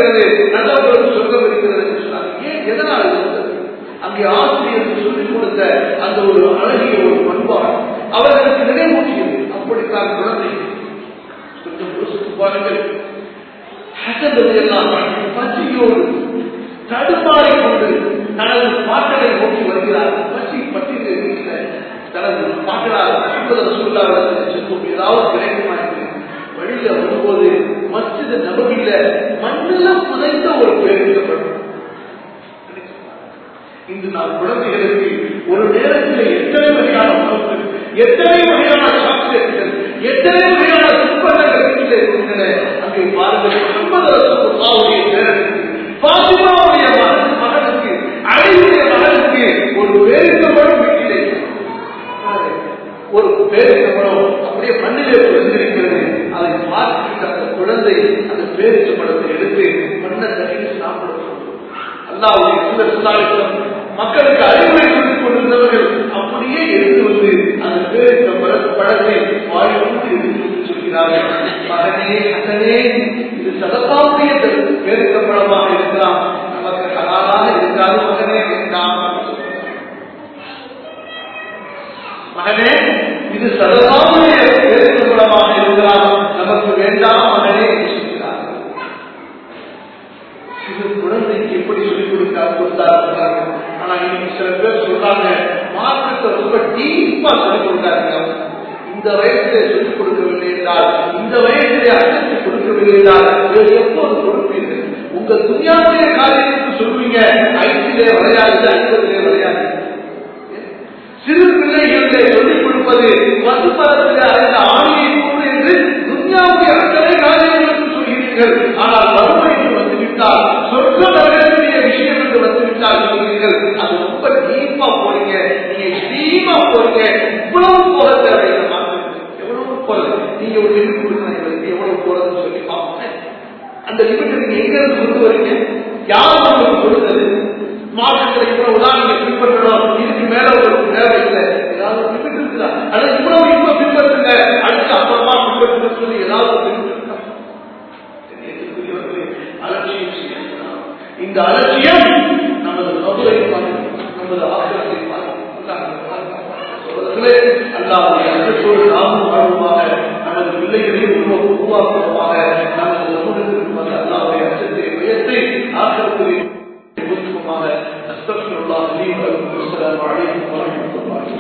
இருக்கிறது நல்லவர்களுக்கு சொர்க்கம் இருக்கிறது என்று சொன்னாங்க ஏன் எதனால் இது வந்தது? அங்கே ஆசிரியருக்கு சொல்லிக் கொடுத்த அந்த ஒரு அழகிய ஒரு பண்பாடு அவர்களுக்கு நினைவூட்டியது அப்படித்தான் குழந்தை கொஞ்சம் யோசித்து பாருங்கள் ஹசன் எல்லாம் பசியோடு தடுமாறிக் கொண்டு தனது பாட்டலை நோக்கி வருகிறார் பசி பட்டியலை வீட்டில் தனது பாட்டலால் ஐம்பது ரசூல்லாவிடத்தில் செல்லும் ஏதாவது கிடைக்குமா என்று வழியில வரும்போது மஸ்ஜித் நபகில மண்ணில புதைந்த ஒரு பேருக்கப்படும் இன்று நாம் குழந்தைகளுக்கு ஒரு நேரத்தில் எத்தனை வகையான உணவுகள் எத்தனை வகையான சாப்பிடுகள் எத்தனை வகையான துன்பங்கள் வீட்டில் இருக்கின்றன அங்கே பாருங்கள் முகமது ரசூலுல்லாஹுடைய பேரனுக்கு பாத்திமாவுடைய மகன் மகனுக்கு அழிவுடைய மகனுக்கு ஒரு பேரிசம்பளம் வீட்டிலே ஒரு பேரிசம்பளம் அப்படியே மண்ணிலே புரிந்திருக்கிறது அதை பார்த்து அந்த குழந்தை அந்த பேரிசம்பளத்தை எடுத்து மண்ணை தண்ணி சாப்பிட அல்லாவுடைய இந்த சுதாரித்தம் மக்களுக்கு அறிவுரை சொல்லிக் கொண்டிருந்தவர்கள் அப்படியே எடுத்து வந்து அந்த பேரிசம்பள பழத்தை வாய்ப்பு எடுத்து சொல்கிறார்கள் மகனே அசனே இது சதப்பாவுடைய பேரிசம்பளமாக இருக்கலாம் நமக்கு ஹலாலாக இருக்காது மகனே வேண்டாம் மகனே இது சதப்பாவுடைய பேரிசம்பளமாக இருக்கலாம் நமக்கு வேண்டாம் மகனே என்று சொல்கிறார்கள் சிறு குழந்தைக்கு எப்படி சொல்லிக் கொடுத்தார் கொடுத்தார் ஆனா இன்னைக்கு சில பேர் சொல்றாங்க மார்க்கத்தை ரொம்ப டீப்பா சொல்லிக் கொடுத்தாருங்க இந்த வயசுல சொல்லிக் கொடுக்கவில்லை என்றால் இந்த வயசுல அர்த்தத்தை கொடுக்கவில்லை என்றால் வேறு எப்போது கொடுப்பீர்கள் உங்க துணியாவுடைய காரியத்துக்கு சொல்லுவீங்க ஐந்திலே விளையாடு ஐம்பதிலே விளையாடு சிறு பிள்ளைகளிலே சொல்லிக் கொடுப்பது வசுப்பரத்திலே அறிந்த ஆணையை போன்று என்று துன்யாவுடைய அத்தனை காரியங்களுக்கு சொல்கிறீர்கள் ஆனால் வறுமை என்று வந்துவிட்டால் சொர்க்க நரகக்கூடிய விஷயம் என்று வந்துவிட்டால் சொல்கிறீர்கள் அது ரொம்ப டீப்பா போறீங்க நீங்க டீமா போறீங்க இவ்வளவு போக தேவையில்லை மார்க்கெட்டுக்கு. எவ்வளவு போறது நீங்க ஒரு லிமிட் கொடுக்கணும் எங்களுக்கு எவ்வளவு போறதுன்னு சொல்லி பார்ப்போம் அந்த லிமிட் நீங்க எங்க இருந்து கொண்டு வரீங்க யார் உங்களுக்கு கொடுத்தது மார்க்கெட்ல இவ்வளவு தான் நீங்க பின்பற்றணும் இதுக்கு மேல உங்களுக்கு தேவை இல்லை ஏதாவது ஒரு லிமிட் இருக்குதா அதாவது இவ்வளவு இப்ப பின்பற்றுங்க அடுத்து அப்புறமா பின்பற்றுங்க சொல்லி ஏதாவது ஒரு லிமிட் இருக்கா கண்ணியத்திற்குரியவர்களே, அலட்சியம் செய்யலாம். இந்த அலட்சியம் நமது மதுரை நமது ஆசிரத்தை சோதர்களே அல்லாவுடைய அச்சத்தோடு நாமும் வாழ்வுமாக நமது பிள்ளைகளையும்